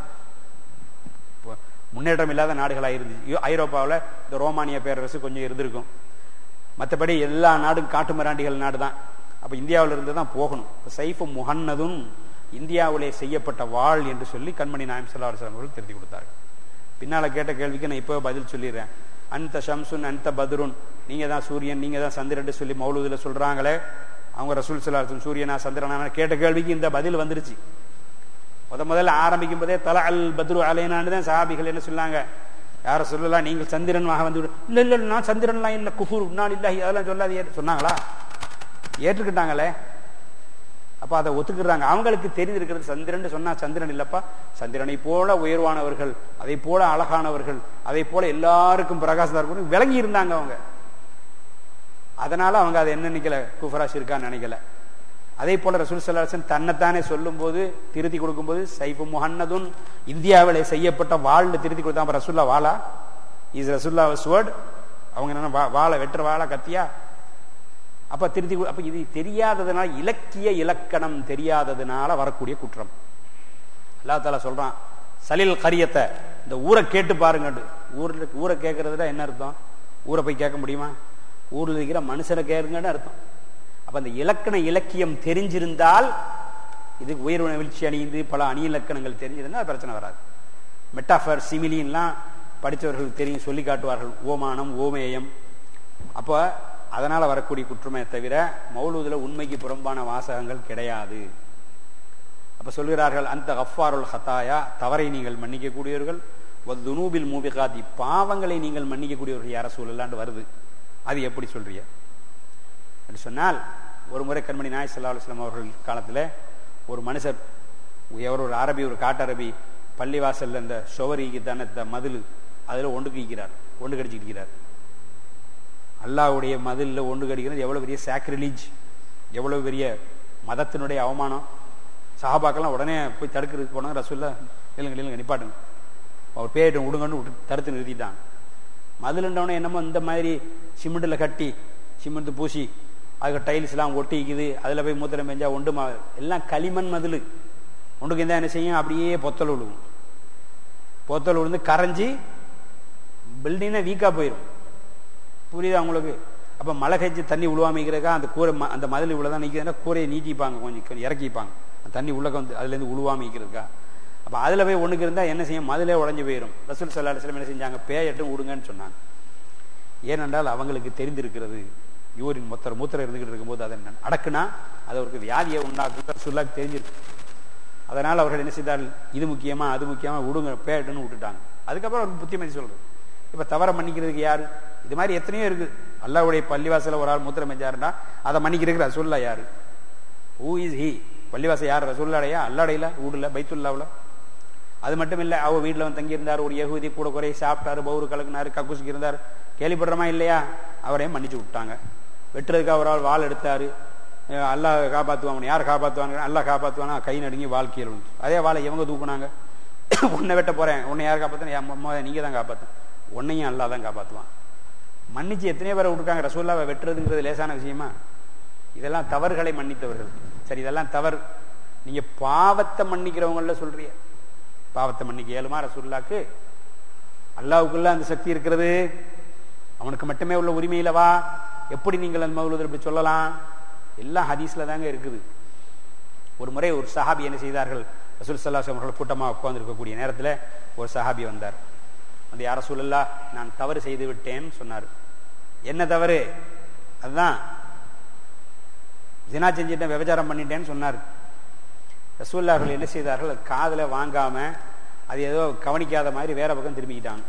முன்னேற்றம் இல்லாத நாடுகளாக இருந்துச்சு ஐரோப்பாவில் இந்த ரோமானிய பேரரசு கொஞ்சம் இருந்திருக்கும் மற்றபடி எல்லா நாடும் காட்டு மிராண்டிகள் நாடு தான் அப்போ இந்தியாவில் இருந்து தான் போகணும் இப்போ சைஃபு முஹன்னதும் இந்தியாவிலே செய்யப்பட்ட வாழ் என்று சொல்லி கண்மணி நாயம் சல்லா அவர்கள் திருத்தி கொடுத்தார்கள் பின்னால் கேட்ட கேள்விக்கு நான் இப்போ பதில் சொல்லிடுறேன் அந்த ஷம்சுன் அந்த பத்ருன் நீங்க தான் சூரியன் நீங்க தான் சந்திரன் சொல்லி மௌலூதுல சொல்றாங்களே அவங்க ரசூல் சலாசன் சூரியனா சந்திரனா கேட்ட கேள்விக்கு இந்த பதில் வந்துருச்சு முத முதல்ல ஆரம்பிக்கும் போதே தல அல் பத்ரு அலைனான்னு தான் சஹாபிகள் என்ன சொன்னாங்க யார சொல்லலாம் நீங்கள் சந்திரனாக வந்து இல்ல இல்ல நான் சந்திரன்லாம் இல்ல குஃபூர் நான் இல்ல அதெல்லாம் சொல்லாது சொன்னாங்களா ஏற்றுக்கிட்டாங்களே அப்ப அதை ஒத்துக்கிறாங்க அவங்களுக்கு தெரிந்திருக்கிறது சந்திரன் சொன்னா சந்திரன் இல்லப்பா சந்திரனை போல உயர்வானவர்கள் அதை போல அழகானவர்கள் அதை போல எல்லாருக்கும் பிரகாசம் விளங்கி இருந்தாங்க அவங்க அதனால அவங்க அதை என்ன நினைக்கல குஃபராஷ் இருக்கான்னு நினைக்கல அதே போல ரசூல் சல்லாசன் தன்னைத்தானே சொல்லும் போது திருத்தி கொடுக்கும்போது சைஃபு முஹன்னதுன் இந்தியாவில் செய்யப்பட்ட வாழ்ந்து திருத்தி கொடுத்தா ரசுல்லா வாளா இஸ் ரசுல்லா ஸ்வேர்ட் அவங்க என்ன வாழை வெட்டுற வாழை கத்தியா அப்ப திருத்தி அப்ப இது தெரியாததுனால இலக்கிய இலக்கணம் தெரியாததுனால வரக்கூடிய குற்றம் அல்லா தாலா சொல்றான் சலில் கரியத்தை இந்த ஊரை கேட்டு பாருங்க ஊர்ல ஊரை கேட்கறதுல என்ன அர்த்தம் ஊரை போய் கேட்க முடியுமா ஊர்ல இருக்கிற மனுஷனை கேளுங்கன்னு அர்த்தம் அப்ப அந்த இலக்கண இலக்கியம் தெரிஞ்சிருந்தால் இது உயர்வு வீழ்ச்சி அணிந்து பல அணி இலக்கணங்கள் தெரிஞ்சிருந்தால் பிரச்சனை வராது மெட்டாஃபர் சிமிலின்லாம் படித்தவர்களுக்கு தெரியும் சொல்லி காட்டுவார்கள் ஓமானம் ஓமேயம் அப்போ அதனால வரக்கூடிய குற்றமே தவிர மௌலூதுல உண்மைக்கு புறம்பான வாசகங்கள் கிடையாது அப்ப சொல்கிறார்கள் அந்த கஃபாருல் ஹத்தாயா தவறை நீங்கள் மன்னிக்கக்கூடியவர்கள் துனூபில் மூபிகாதி பாவங்களை நீங்கள் மன்னிக்கக்கூடியவர்கள் யார சூழலாண்டு வருது அது எப்படி சொல்றீங்க அப்படி சொன்னால் ஒரு முறை கண்மணி நாய் சல்லா அலுவலாம் அவர்கள் காலத்தில் ஒரு மனுஷர் எவர் ஒரு அரபி ஒரு காட்டரபி பள்ளிவாசல்ல இந்த ஷொவரிக்கு தானே இந்த மதில் அதில் ஒன்று கீக்கிறார் ஒன்று கடிச்சிக்கிறார் அல்லாவுடைய மதிலில் ஒன்று கடிக்கிறது எவ்வளோ பெரிய சாக்ரிலிஜ் எவ்வளோ பெரிய மதத்தினுடைய அவமானம் சஹாபாக்கெல்லாம் உடனே போய் தடுக்கிறதுக்கு போனாங்க ரசூல்லா இல்லைங்க இல்லைங்க நிப்பாட்டுங்க அவர் பேயிட்டு விடுங்கன்னு விட்டு தடுத்து நிறுத்திட்டாங்க மதிலுண்டவனே என்னமோ இந்த மாதிரி சிமெண்ட்டில் கட்டி சிமெண்ட் பூசி அதுக்கு டைல்ஸ்லாம் ஒட்டிக்குது அதில் போய் மூத்திரம் பெஞ்சா ஒன்று மா எல்லாம் களிமண் மதில் ஒன்றுக்கு இருந்தால் என்ன செய்யும் அப்படியே பொத்தல் விழுவும் பொத்தல் விழுந்து கரைஞ்சி பில்டிங்கே வீக்காக போயிடும் புரியுதா உங்களுக்கு அப்போ மழை கழிச்சு தண்ணி உழுவாமிக்கிறக்கா அந்த கூரை அந்த மதில் இவ்வளோ தான் நிற்கிறதுனா கூரையை நீட்டிப்பாங்க கொஞ்சம் கொஞ்சம் இறக்கிப்பாங்க தண்ணி உள்ளக்க வந்து அதுலேருந்து உழுவாமிக்கிறதுக்கா அப்போ அதில் போய் ஒன்றுக்கு இருந்தால் என்ன செய்யும் மதிலே உடஞ்சி போயிடும் ரசூல் சல்லா அலுவலம் என்ன செஞ்சாங்க பேயட்டும் விடுங்கன்னு சொன்னாங்க ஏனென்றால் அவங்களுக்கு தெரிந்திருக்கிறது யூரின் மொத்தர் மூத்திரம் இருந்துகிட்டு இருக்கும்போது அதை அடக்குனா அது அவருக்கு வியாதியை உண்டாக்கு சொல்லாக்கு தெரிஞ்சிருக்கு அதனால் அவர்கள் என்ன செய்தார்கள் இது முக்கியமா அது முக்கியமா விடுங்க பேயட்டுன்னு விட்டுட்டாங்க அதுக்கப்புறம் அவருக்கு புத்திமதி சொல்றது இப்ப தவற மன்னிக்கிறதுக்கு யாரு இது மாதிரி எத்தனையோ இருக்கு அல்லாவுடைய பள்ளிவாசல ஒரு ஆள் மூத்திரம் மெஞ்சாருன்னா அதை மன்னிக்கிறதுக்கு ரசூல்லா யாரு ஹூ இஸ் ஹி பள்ளிவாசல் யார் ரசூல்லாடையா அல்லாடையில வீடுல பைத்துல்லாவில் அது மட்டும் இல்லை அவ வீட்டில் வந்து தங்கியிருந்தார் ஒரு யகுதி கூட குறைய சாப்பிட்டாரு பவுரு கலக்குனாரு கக்குசுக்கு இருந்தார் கேள்விப்படுறமா இல்லையா அவரையும் மன்னிச்சு விட்டாங்க வெட்டுறதுக்கு அவர் ஆள் வாள் எடுத்தாரு அல்லாஹ் காப்பாற்றுவாங்க யார் காப்பாற்றுவாங்க அல்லா காப்பாற்றுவானா கை நடுங்கி வாழ்க்கையில் அதே வாழை இவங்க தூக்குனாங்க உன்னை வெட்ட போறேன் உன்னை யார் காப்பாற்றின நீங்க தான் காப்பாற்றும் உன்னையும் அல்லா தான் காப்பாற்றுவான் மன்னிச்சு எத்தனையோ பேரை விட்டுருக்காங்க ரசூல்லாவை வெட்டுறதுங்கிறது லேசான விஷயமா இதெல்லாம் தவறுகளை மன்னித்தவர்கள் சரி இதெல்லாம் தவறு நீங்க பாவத்தை மன்னிக்கிறவங்கள சொல்றீங்க பாவத்தை மன்னிக்க இயலுமா ரசூல்லாக்கு அல்லாவுக்குள்ள அந்த சக்தி இருக்கிறது அவனுக்கு மட்டுமே உள்ள உரிமையிலவா எப்படி நீங்கள் அந்த மவுலுதல் இப்படி சொல்லலாம் எல்லாம் ஹதீஸ்ல தாங்க இருக்குது ஒரு முறை ஒரு சஹாபி என்ன செய்தார்கள் ரசூல் சல்லாஸ் அவர்கள் கூட்டமாக உட்கார்ந்து இருக்கக்கூடிய நேரத்தில் ஒரு சஹாபி வந்தார் அந்த யார சூழல்லா நான் தவறு செய்து விட்டேன்னு சொன்னார் என்ன தவறு அதுதான் ஜினா செஞ்சுட்டேன் விபச்சாரம் பண்ணிட்டேன்னு சொன்னார் ரசூல்லா அவர்கள் என்ன செய்தார்கள் காதல வாங்காம அது ஏதோ கவனிக்காத மாதிரி வேற பக்கம் திரும்பிக்கிட்டாங்க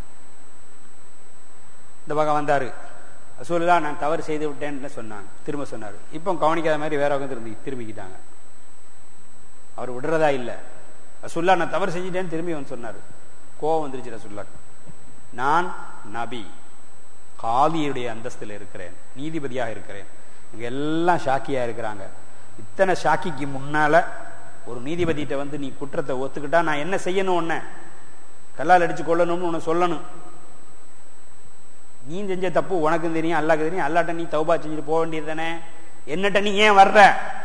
இந்த பக்கம் வந்தாரு ரசூல்லா நான் தவறு செய்து விட்டேன்னு சொன்னாங்க திரும்ப சொன்னார் இப்போ கவனிக்காத மாதிரி வேற பக்கம் திரும்பி திரும்பிக்கிட்டாங்க அவர் விடுறதா இல்லை ரசுல்லா நான் தவறு செஞ்சிட்டேன்னு திரும்பி வந்து சொன்னார் கோவம் வந்துருச்சு ரசுல்லா நான் நபி காதியுடைய அந்தஸ்தில் இருக்கிறேன் நீதிபதியாக இருக்கிறேன் இங்க எல்லாம் ஷாக்கியா இருக்கிறாங்க இத்தனை ஷாக்கிக்கு முன்னால ஒரு நீதிபதிகிட்ட வந்து நீ குற்றத்தை ஒத்துக்கிட்டா நான் என்ன செய்யணும் உன்ன கல்லால் அடிச்சு கொள்ளணும்னு உன்னை சொல்லணும் நீ செஞ்ச தப்பு உனக்கும் தெரியும் அல்லாக்கு தெரியும் அல்லாட்ட நீ தௌபா செஞ்சுட்டு போக வேண்டியது தானே என்னட்ட நீ ஏன் வர்ற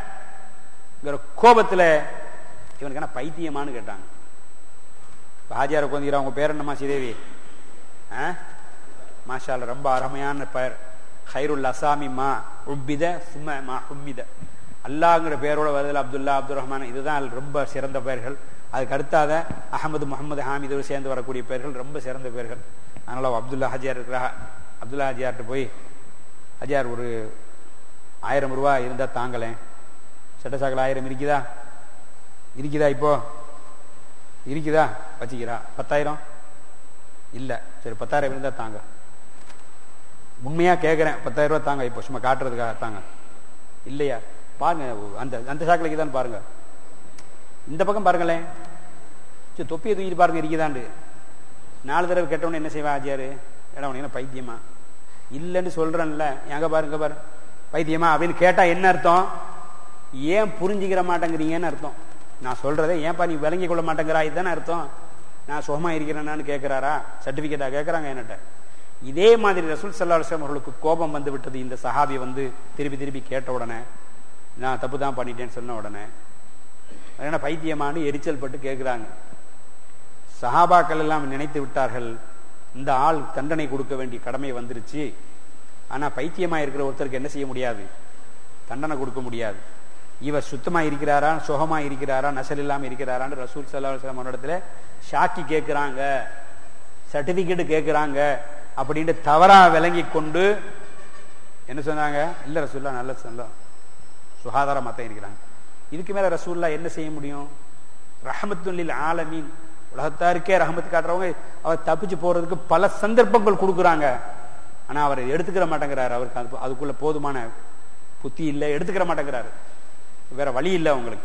கோபத்துல இவனுக்கு என்ன பைத்தியமான்னு கேட்டாங்க ஹாஜியார் உட்காந்துக்கிற அவங்க பேர் என்னம்மா ஸ்ரீதேவி ஆ மாஷால ரொம்ப அருமையான பெயர் ஹைருல் அசாமி மா உப்பித சும மா உம்மித அல்லாங்கிற பெயரோட வருதல் அப்துல்லா அப்துல் ரஹ்மான் இதுதான் ரொம்ப சிறந்த பெயர்கள் அதுக்கு அடுத்தாத அகமது முகமது ஹாமிதோடு சேர்ந்து வரக்கூடிய பெயர்கள் ரொம்ப சிறந்த பெயர்கள் அதனால அப்துல்லா ஹஜியார் இருக்கிறா அப்துல்லா ஹஜியார்கிட்ட போய் ஹஜியார் ஒரு ஆயிரம் ரூபா இருந்தா தாங்களேன் சட்டசாக்கல் ஆயிரம் இருக்குதா இருக்குதா இப்போ இருக்குதா வச்சுக்கிறா பத்தாயிரம் இல்ல சரி பத்தாயிரம் இருந்தா தாங்க உண்மையா கேட்கிறேன் பத்தாயிரம் ரூபாய் தாங்க இப்போ சும்மா காட்டுறதுக்காக தாங்க இல்லையா பாருங்க அந்த அந்த சாக்கிலைக்கு தான் பாருங்க இந்த பக்கம் பாருங்களேன் சரி தொப்பியை தூக்கிட்டு பாருங்க இருக்குதாண்டு நாலு தடவை கெட்டவனு என்ன செய்வா ஆஜியாரு ஏடா உனக்கு என்ன பைத்தியமா இல்லைன்னு சொல்றேன்ல எங்க பாருங்க பாரு பைத்தியமா அப்படின்னு கேட்டா என்ன அர்த்தம் ஏன் புரிஞ்சுக்கிற மாட்டேங்கிறீங்கன்னு அர்த்தம் நான் சொல்றதே ஏன்பா நீ விளங்கி கொள்ள மாட்டேங்கிறா இதுதானே அர்த்தம் நான் சுகமா இருக்கிறேன்னு கேட்கிறாரா சர்டிபிகேட்டா கேட்கறாங்க என்னட்ட இதே மாதிரி ரசூல் சல்லா அலுவலம் அவர்களுக்கு கோபம் வந்து விட்டது இந்த சஹாபி வந்து திருப்பி திருப்பி கேட்ட உடனே நான் தப்பு தான் பண்ணிட்டேன்னு சொன்ன உடனே என்ன பைத்தியமானு எரிச்சல் பட்டு கேட்கிறாங்க சஹாபாக்கள் எல்லாம் நினைத்து விட்டார்கள் இந்த ஆள் தண்டனை கொடுக்க வேண்டிய கடமை வந்துருச்சு ஆனா பைத்தியமா இருக்கிற ஒருத்தருக்கு என்ன செய்ய முடியாது தண்டனை கொடுக்க முடியாது இவர் சுத்தமா இருக்கிறாரா சுகமா இருக்கிறாரா நசல் இல்லாம இருக்கிறாரான்னு ரசூல் சல்லா அலுவலம் இடத்துல ஷாக்கி கேட்கிறாங்க சர்டிபிகேட் கேட்கிறாங்க அப்படின்னு தவறா விளங்கி கொண்டு என்ன சொன்னாங்க இல்ல ரசூல்லா நல்ல சொல்ல சுகாதார மத்தம் இருக்கிறாங்க இதுக்கு மேல ரசூல்லா என்ன செய்ய முடியும் ரஹமத்துல்லில் ஆலமீன் உலகத்தாருக்கே ரஹமத்து காட்டுறவங்க அவர் தப்பிச்சு போறதுக்கு பல சந்தர்ப்பங்கள் கொடுக்குறாங்க ஆனா அவர் எடுத்துக்கிற மாட்டேங்கிறாரு அவருக்கு அது அதுக்குள்ள போதுமான புத்தி இல்லை எடுத்துக்கிற மாட்டேங்கிறாரு வேற வழி இல்லை அவங்களுக்கு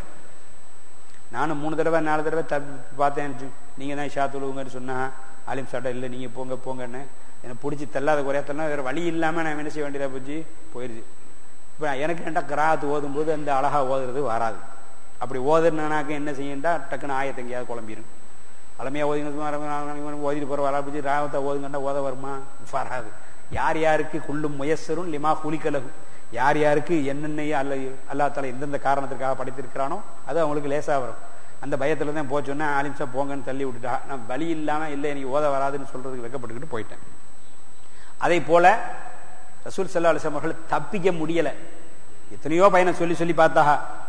நானும் மூணு தடவை நாலு தடவை பார்த்தேன் நீங்க தான் ஷா தொழுவுங்கன்னு சொன்னா ஆலிம் சாட்டா இல்லை நீங்க போங்க போங்கன்னு எனக்கு பிடிச்சி தள்ளாத குறையாத்தனா வேற வழி இல்லாம நான் என்ன செய்ய வேண்டியதா போச்சு போயிருச்சு இப்ப எனக்கு ஏன்டா கிராத்து ஓதும் போது அந்த அழகா ஓதுறது வராது அப்படி ஓதுனாக்க என்ன செய்யண்டா டக்குன்னு ஆயத்தை எங்கேயாவது குழம்பிடும் அலமையா ஓதிங்க ஓதிட்டு போற வரா போச்சு ராவத்தை ஓதுங்கண்டா ஓத வருமா வராது யார் யாருக்கு குள்ளும் முயசரும் லிமா குளிக்கலகு யார் யாருக்கு என்னென்ன அல்ல அல்லா தலை எந்தெந்த காரணத்திற்காக படைத்திருக்கிறானோ அது அவங்களுக்கு லேசா வரும் அந்த பயத்துல தான் போச்சோன்னா ஆலிம்சா போங்கன்னு தள்ளி விட்டுட்டா நான் வழி இல்லாம இல்லை எனக்கு ஓத வராதுன்னு சொல்றதுக்கு வெக்கப்பட்டுக்கிட்டு போயிட்டேன் அதே போல ரசூல் சல்லா அலிஸ்லாம் அவர்கள் தப்பிக்க முடியல எத்தனையோ பையனை சொல்லி சொல்லி பார்த்தா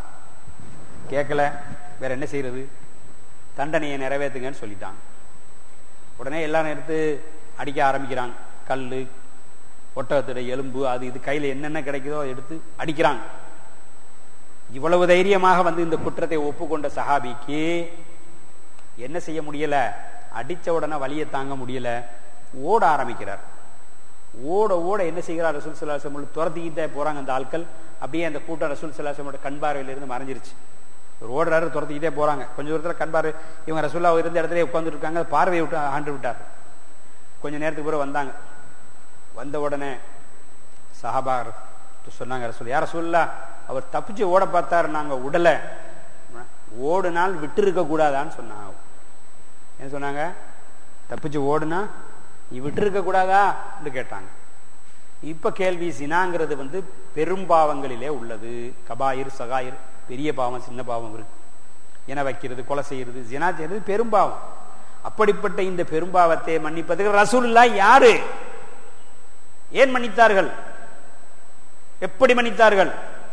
கேட்கல வேற என்ன செய்யறது தண்டனையை நிறைவேற்றுங்கன்னு சொல்லிட்டாங்க உடனே எல்லாரும் எடுத்து அடிக்க ஆரம்பிக்கிறாங்க கல் ஒட்டகத்துடைய எலும்பு அது இது கையில் என்னென்ன கிடைக்குதோ எடுத்து அடிக்கிறாங்க இவ்வளவு தைரியமாக வந்து இந்த குற்றத்தை ஒப்புக்கொண்ட சஹாபிக்கு என்ன செய்ய முடியல அடிச்ச உடனே வலியை தாங்க முடியல ஓட ஆரம்பிக்கிறார் ஓட ஓட என்ன செய்கிறார் ரசூல் சல்லாசம் துரத்திக்கிட்டே போறாங்க அந்த ஆட்கள் அப்படியே அந்த கூட்டம் ரசூல் சல்லாசமோட கண் பார்வையிலிருந்து மறைஞ்சிருச்சு ஒரு ஓடுறாரு துரத்திக்கிட்டே போறாங்க கொஞ்ச தூரத்துல கண் பார்வை இவங்க ரசூல்லா இருந்த இடத்துல உட்கார்ந்து இருக்காங்க பார்வையை விட்டு ஆண்டு விட்டார் கொஞ்ச நேரத்துக்கு பிறகு வந்தாங்க வந்த உடனே சஹாபார் சொன்னாங்க ரசூல் யார சொல்லா அவர் தப்பிச்சு ஓட பார்த்தாரு நாங்க உடல ஓடுனால் விட்டு இருக்க கூடாதான்னு சொன்னாங்க என்ன சொன்னாங்க தப்பிச்சு ஓடுனா நீ விட்டு இருக்க கூடாதா கேட்டாங்க இப்ப கேள்வி சினாங்கிறது வந்து பெரும்பாவங்களிலே உள்ளது கபாயிர் சகாயிர் பெரிய பாவம் சின்ன பாவம் இருக்கு என வைக்கிறது கொலை செய்யறது ஜினா செய்யறது பெரும்பாவம் அப்படிப்பட்ட இந்த பெரும்பாவத்தை மன்னிப்பதுக்கு ரசூல்லா யாரு ஏன் மன்னித்தார்கள் எப்படி மன்னித்தார்கள்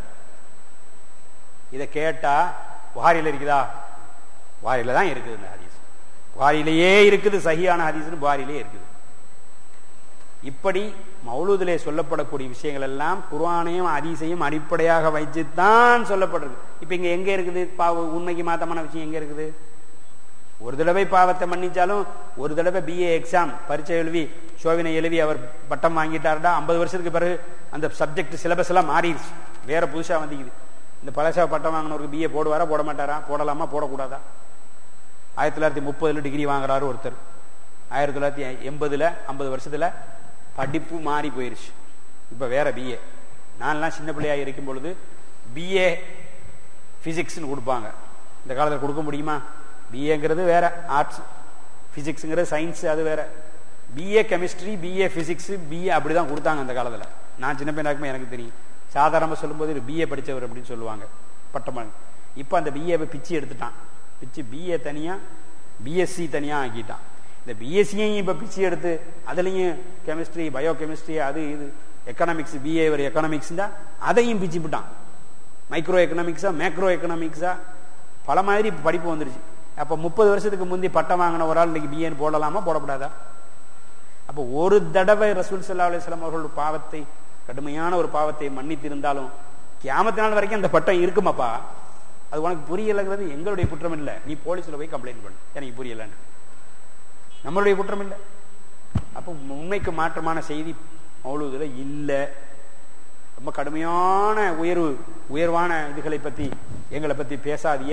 இதை கேட்டா புகாரில இருக்குதா புகாரில தான் இருக்குது இந்த ஹதீஸ் புகாரிலேயே இருக்குது சகியான ஹதீஸ்னு புகாரிலே இருக்குது இப்படி மௌலூதிலே சொல்லப்படக்கூடிய விஷயங்கள் எல்லாம் குர்ஆனையும் ஹதீஸையும் அடிப்படையாக வைத்துத்தான் சொல்லப்பட்டிருக்கு இப்ப இங்க எங்க இருக்குது பாவ உண்மைக்கு மாத்தமான விஷயம் எங்க இருக்குது ஒரு தடவை பாவத்தை மன்னிச்சாலும் ஒரு தடவை பிஏ எக்ஸாம் பரீட்சை எழுதி சோவினை எழுதி அவர் பட்டம் வாங்கிட்டாருடா ஐம்பது வருஷத்துக்கு பிறகு அந்த சப்ஜெக்ட் சிலபஸ் எல்லாம் மாறிடுச்சு வேற புதுசா வந்துக்குது இந்த பழசா பட்டம் வாங்கினவருக்கு பிஏ போடுவாரா போட மாட்டாரா போடலாமா போடக்கூடாதா ஆயிரத்தி தொள்ளாயிரத்தி முப்பதுல டிகிரி வாங்குறாரு ஒருத்தர் ஆயிரத்தி தொள்ளாயிரத்தி எண்பதுல ஐம்பது வருஷத்துல படிப்பு மாறி போயிருச்சு இப்ப வேற பிஏ நான்லாம் சின்ன பிள்ளையா இருக்கும் பொழுது பிஏ பிசிக்ஸ்னு கொடுப்பாங்க இந்த காலத்தில் கொடுக்க முடியுமா பிஏங்கிறது வேற ஆர்ட்ஸ் பிசிக்ஸுங்கிறது சயின்ஸ் அது வேற BA chemistry BA physics BA அப்படிதான் கொடுத்தாங்க அந்த காலத்தில் நான் சின்ன பையனாக்குமே எனக்கு தெரியும் சாதாரணமாக சொல்லும்போது பிஏ படித்தவர் அப்படின்னு சொல்லுவாங்க பட்டமான இப்போ அந்த பிஏவை பிச்சு எடுத்துட்டான் பிச்சு பிஏ தனியாக பிஎஸ்சி தனியாக ஆக்கிட்டான் இந்த பிஎஸ்சியையும் இப்போ பிச்சு எடுத்து அதுலேயும் கெமிஸ்ட்ரி பயோ கெமிஸ்ட்ரி அது இது எக்கனாமிக்ஸ் பிஏ ஒரு எக்கனாமிக்ஸ் தான் அதையும் பிச்சு விட்டான் மைக்ரோ எக்கனாமிக்ஸா மேக்ரோ எக்கனாமிக்ஸா பல மாதிரி படிப்பு வந்துருச்சு அப்போ முப்பது வருஷத்துக்கு முந்தி பட்டம் வாங்கின ஒரு ஆள் இன்னைக்கு பிஏன்னு போடலாமா போடக்கூடாதா அப்போ ஒரு தடவை ரசூல் சல்லா அலிஸ்லாம் அவர்களோட பாவத்தை கடுமையான ஒரு பாவத்தை மன்னித்திருந்தாலும் கியாமத்து நாள் வரைக்கும் அந்த பட்டம் இருக்குமாப்பா அது உனக்கு புரியலைங்கிறது எங்களுடைய குற்றம் இல்லை நீ போலீஸ்ல போய் கம்ப்ளைண்ட் பண்ணு எனக்கு புரியலன்னு நம்மளுடைய குற்றம் இல்லை அப்போ உண்மைக்கு மாற்றமான செய்தி மௌலூதுல இல்லை ரொம்ப கடுமையான உயர்வு உயர்வான இதுகளை பத்தி எங்களை பத்தி பேசாதிய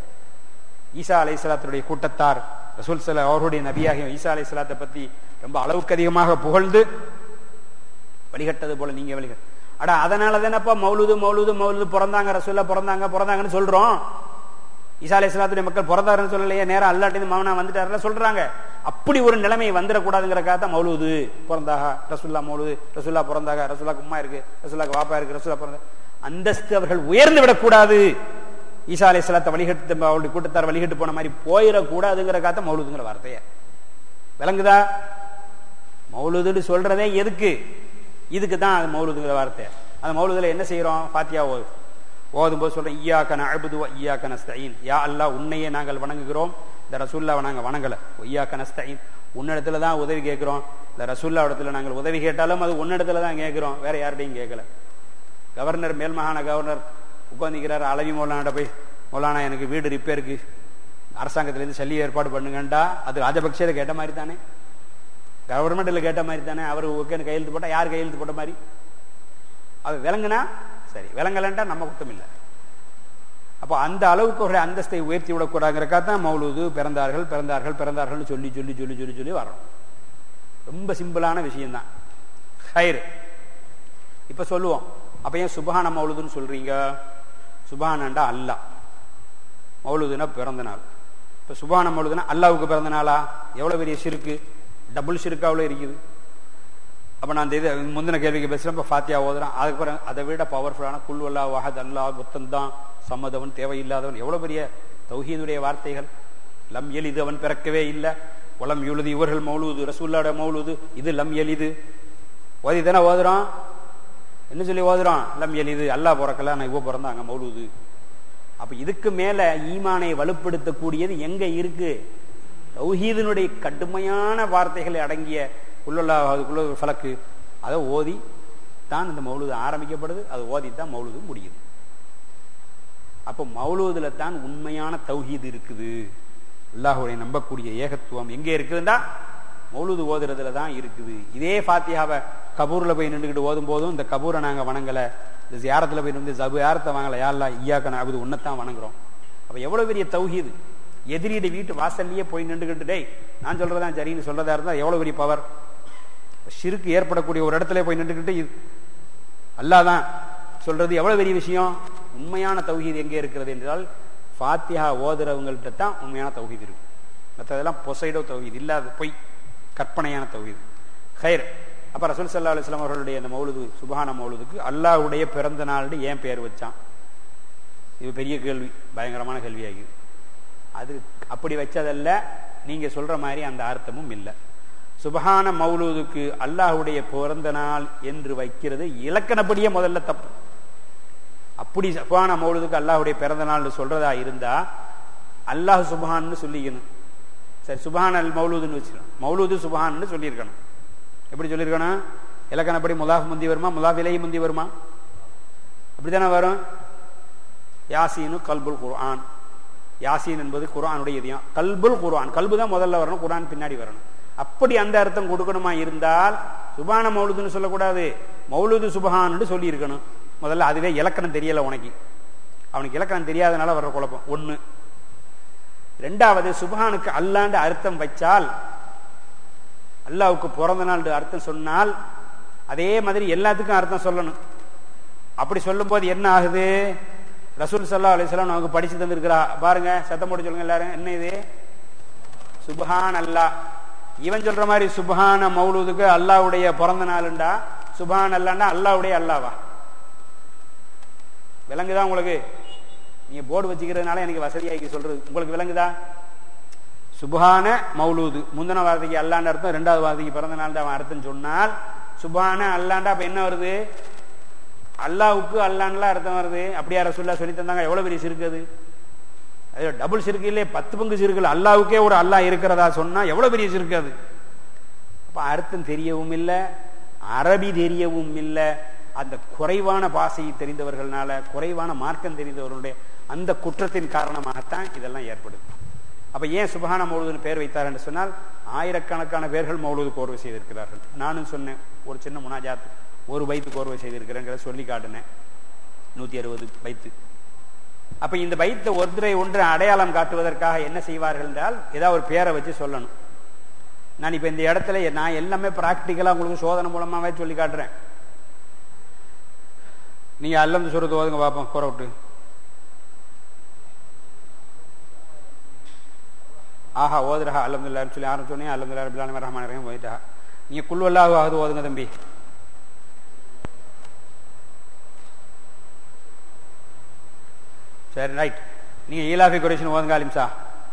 ஈசா அலை சலாத்துடைய கூட்டத்தார் ரசூல் சல அவருடைய நபியாக ஈசா அலை சலாத்தை பத்தி ரொம்ப அளவுக்கு அதிகமாக புகழ்ந்து வழிகட்டது போல நீங்க வழிகட்ட அடா அதனால தானப்பா மௌலுது மௌலுது மௌலுது பிறந்தாங்க ரசூல்லா பிறந்தாங்க பிறந்தாங்கன்னு சொல்றோம் ஈசா அலை சலாத்துடைய மக்கள் பிறந்தாருன்னு சொல்லலையே நேரம் அல்லாட்டி மவனா வந்துட்டாருல சொல்றாங்க அப்படி ஒரு நிலைமை வந்துடக்கூடாதுங்கிறக்காக தான் மௌலுது பிறந்தாக ரசுல்லா மௌலுது ரசுல்லா பிறந்தாக ரசுல்லாக்கு உமா இருக்கு ரசுல்லாக்கு வாப்பா இருக்கு ரசுல்லா பிறந்த அந்தஸ்து அவர்கள் உயர்ந்து விடக்கூடாது ஈசா அலை சலாத்தை வழிகட்டு அவருடைய கூட்டத்தார் வழிகட்டு போன மாதிரி போயிடக்கூடாதுங்கிறக்காக தான் மௌலுதுங்கிற வார்த்தைய விளங்குதா மௌலுதுன்னு சொல்றதே எதுக்கு இதுக்கு தான் அது மௌலுதுங்கிற வார்த்தை அந்த மௌலுதுல என்ன செய்யறோம் பாத்தியா ஓது ஓதும் போது சொல்றேன் ஈயாக்கன அழுபது ஈயாக்கன ஸ்தீன் யா அல்லா உன்னையே நாங்கள் வணங்குகிறோம் இந்த ரசூல்லாவை நாங்கள் வணங்கல ஈயாக்கன ஸ்தீன் உன்னிடத்துல தான் உதவி கேட்கிறோம் இந்த ரசூல்லா இடத்துல நாங்கள் உதவி கேட்டாலும் அது உன்னிடத்துல தான் கேட்கிறோம் வேற யார்கிட்டையும் கேட்கல கவர்னர் மேல்மாகாண கவர்னர் உட்காந்துக்கிறார் அளவி மௌலானாட்ட போய் மௌலானா எனக்கு வீடு ரிப்பேருக்கு அரசாங்கத்திலேருந்து சல்லி ஏற்பாடு பண்ணுங்கண்டா அது ராஜபக்சேல கேட்ட மாதிரி தானே கவர்மெண்ட்ல கேட்ட மாதிரி தானே அவர் ஓகேன்னு கையெழுத்து போட்டா யார் கையெழுத்து போட்ட மாதிரி அது விளங்குனா சரி விளங்கலன்டா நம்ம குத்தம் இல்லை அப்போ அந்த அளவுக்கு ஒரு அந்தஸ்தை உயர்த்தி விடக்கூடாதுங்கிறக்காக தான் மௌலூது பிறந்தார்கள் பிறந்தார்கள் பிறந்தார்கள்னு சொல்லி சொல்லி சொல்லி சொல்லி சொல்லி வரணும் ரொம்ப சிம்பிளான விஷயம்தான் ஹைர் இப்ப சொல்லுவோம் அப்ப ஏன் சுபஹான மௌலுதுன்னு சொல்றீங்க சுபஹானண்டா அல்லா மௌலுதுனா பிறந்த நாள் இப்ப சுபஹான மௌலுதுனா அல்லாவுக்கு பிறந்த நாளா எவ்வளவு பெரிய சிறுக்கு டபுள் சிறுக்காவில் இருக்குது அப்ப நான் இந்த இது முந்தின கேள்விக்கு பேசுறேன் இப்ப ஃபாத்தியா ஓதுறேன் அதுக்கப்புறம் அதை விட பவர்ஃபுல்லான குல்வல்லா வஹத் அல்லா புத்தந்தான் சம்மதவன் தேவையில்லாதவன் எவ்வளவு பெரிய தௌஹீதுடைய வார்த்தைகள் லம் எலிது அவன் பிறக்கவே இல்லை உலம் யுழுது இவர்கள் மௌலுது ரசூல்லாட மௌலுது இது லம் எலிது ஓதி தானே ஓதுறோம் என்ன சொல்லி ஓதுறோம் லம் எலிது அல்லா பிறக்கல நான் இவ பிறந்தாங்க மௌலுது அப்ப இதுக்கு மேல ஈமானை வலுப்படுத்தக்கூடியது எங்க இருக்கு தௌஹீதனுடைய கடுமையான வார்த்தைகளை அடங்கிய உள்ளுள்ள ஃபலக்கு அதை ஓதி தான் இந்த மௌலுது ஆரம்பிக்கப்படுது அது ஓதி தான் மௌலுது முடியுது அப்போ மௌலூதுல தான் உண்மையான தௌஹீது இருக்குது அல்லாஹுடைய நம்பக்கூடிய ஏகத்துவம் எங்கே இருக்குதுண்டா மௌலூது ஓதுறதுல தான் இருக்குது இதே ஃபாத்தியாவை கபூர்ல போய் நின்றுக்கிட்டு ஓதும் போதும் இந்த கபூரை நாங்க வணங்கல இந்த ஜியாரத்துல போய் நின்று ஜபு யாரத்தை வாங்கல யாருலா ஐயாக்க நாகுது உன்னைத்தான் வணங்குறோம் அப்ப எவ்வளவு பெரிய தௌஹீது எதிரியோட வீட்டு வாசல்லையே போய் நின்றுக்கிட்டு டேய் நான் சொல்றதான் சரின்னு சொல்றதா இருந்தா எவ்வளவு பெரிய பவர் சிறுக்கு ஏற்படக்கூடிய ஒரு இடத்துல போய் நின்றுக்கிட்டு அல்லாதான் சொல்றது எவ்வளவு பெரிய விஷயம் உண்மையான தௌஹீது எங்கே இருக்கிறது என்றால் ஃபாத்தியா ஓதுறவங்கள்ட்ட தான் உண்மையான தௌஹீது இருக்கு மற்றதெல்லாம் பொசைடோ தௌஹீது இல்லாத பொய் கற்பனையான தௌஹீது ஹைர் அப்ப ரசூல் சல்லா அலுவலாம் அவர்களுடைய அந்த மௌலுது சுபான மௌலுதுக்கு அல்லாஹுடைய பிறந்த நாள் ஏன் பெயர் வச்சான் இது பெரிய கேள்வி பயங்கரமான கேள்வியாகி அது அப்படி வச்சதல்ல நீங்க சொல்ற மாதிரி அந்த அர்த்தமும் இல்லை சுபஹான மௌலூதுக்கு அல்லாஹுடைய பிறந்த நாள் என்று வைக்கிறது இலக்கணப்படியே முதல்ல தப்பு அப்படி சுபஹான மௌலூதுக்கு அல்லாஹுடைய பிறந்த நாள் சொல்றதா இருந்தா அல்லாஹ் சுபஹான்னு சொல்லிக்கணும் சரி சுபஹான் அல் மௌலூதுன்னு வச்சுக்கணும் மௌலூது சுபஹான்னு சொல்லியிருக்கணும் எப்படி சொல்லியிருக்கணும் இலக்கணப்படி முலாஃப் முந்தி வருமா முலாஃப் இலை முந்தி வருமா அப்படித்தானே வரும் யாசீனு கல்புல் குர்ஆன் யாசீன் என்பது குரானுடைய இதயம் கல்புல் குர்ஆன் கல்பு தான் முதல்ல வரணும் குரான் பின்னாடி வரணும் அப்படி அந்த அர்த்தம் கொடுக்கணுமா இருந்தால் சுபான மௌலுதுன்னு சொல்லக்கூடாது மௌலுது சுபஹான்னு சொல்லி இருக்கணும் முதல்ல அதுவே இலக்கணம் தெரியல உனக்கு அவனுக்கு இலக்கணம் தெரியாதனால வர்ற குழப்பம் ஒண்ணு ரெண்டாவது சுபஹானுக்கு அல்லாண்டு அர்த்தம் வச்சால் அல்லாவுக்கு பிறந்த நாள் அர்த்தம் சொன்னால் அதே மாதிரி எல்லாத்துக்கும் அர்த்தம் சொல்லணும் அப்படி சொல்லும்போது என்ன ஆகுது ரசூல் சல்லா அலிஸ்லாம் நமக்கு படிச்சு தந்திருக்கிறா பாருங்க சத்தம் போட்டு சொல்லுங்க எல்லாரும் என்ன இது சுபஹான் அல்லா இவன் சொல்ற மாதிரி சுபஹான மௌலூதுக்கு அல்லாவுடைய பிறந்த நாளுண்டா சுபஹான் அல்லாண்டா அல்லாவுடைய அல்லாவா விளங்குதா உங்களுக்கு நீங்க போர்டு வச்சுக்கிறதுனால எனக்கு வசதியாக்கி சொல்றது உங்களுக்கு விளங்குதா சுபஹான மௌலூது முந்தின வார்த்தைக்கு அல்லாண்ட அர்த்தம் ரெண்டாவது வார்த்தைக்கு பிறந்த நாள் அவன் அர்த்தம் சொன்னால் சுபஹான அல்லாண்டா அப்ப என்ன வருது அல்லாவுக்கு அல்லான்லாம் அர்த்தம் வருது அப்படியா ரசூல்லா சொல்லி தந்தாங்க எவ்வளவு பெரிய சிறுக்கு அது அது டபுள் சிறுக்கு இல்லையே பத்து பங்கு சிறுக்கு அல்லாவுக்கே ஒரு அல்லாஹ் இருக்கிறதா சொன்னா எவ்வளவு பெரிய சிறுக்கு அது அப்ப அர்த்தம் தெரியவும் இல்லை அரபி தெரியவும் இல்லை அந்த குறைவான பாசையை தெரிந்தவர்கள்னால குறைவான மார்க்கம் தெரிந்தவர்களுடைய அந்த குற்றத்தின் காரணமாகத்தான் இதெல்லாம் ஏற்படுது அப்ப ஏன் சுபகான மௌலுதுன்னு பேர் வைத்தார் என்று சொன்னால் ஆயிரக்கணக்கான பேர்கள் மௌலுது கோர்வை செய்திருக்கிறார்கள் நானும் சொன்னேன் ஒரு சின்ன முனாஜாத் ஒரு பைத்து கோர்வை செய்திருக்கிறேங்கிறத சொல்லி காட்டினேன் நூத்தி அறுபது பைத்து அப்ப இந்த பைத்தை ஒன்றை ஒன்று அடையாளம் காட்டுவதற்காக என்ன செய்வார்கள் என்றால் ஏதாவது ஒரு பேரை வச்சு சொல்லணும் நான் இப்ப இந்த இடத்துல நான் எல்லாமே பிராக்டிக்கலா உங்களுக்கு சோதனை மூலமாவே சொல்லி காட்டுறேன் நீங்க அல்லந்து சொல்றது ஓதுங்க பார்ப்போம் குறை விட்டு ஆஹா ஓதுரஹா அலமதுல்லான்னு சொல்லி ஆரம்பிச்சோடனே அலமதுல்லா ரபிலான ரஹ்மான் ரஹீம் ஓதிட்டா நீங்க குல்வல்லாஹு ஆகுது ஓதுங்க தம்பி சரி ரைட் நீங்க ஈலாஃபி குரேஷன் ஓதுங்க அலிம்சா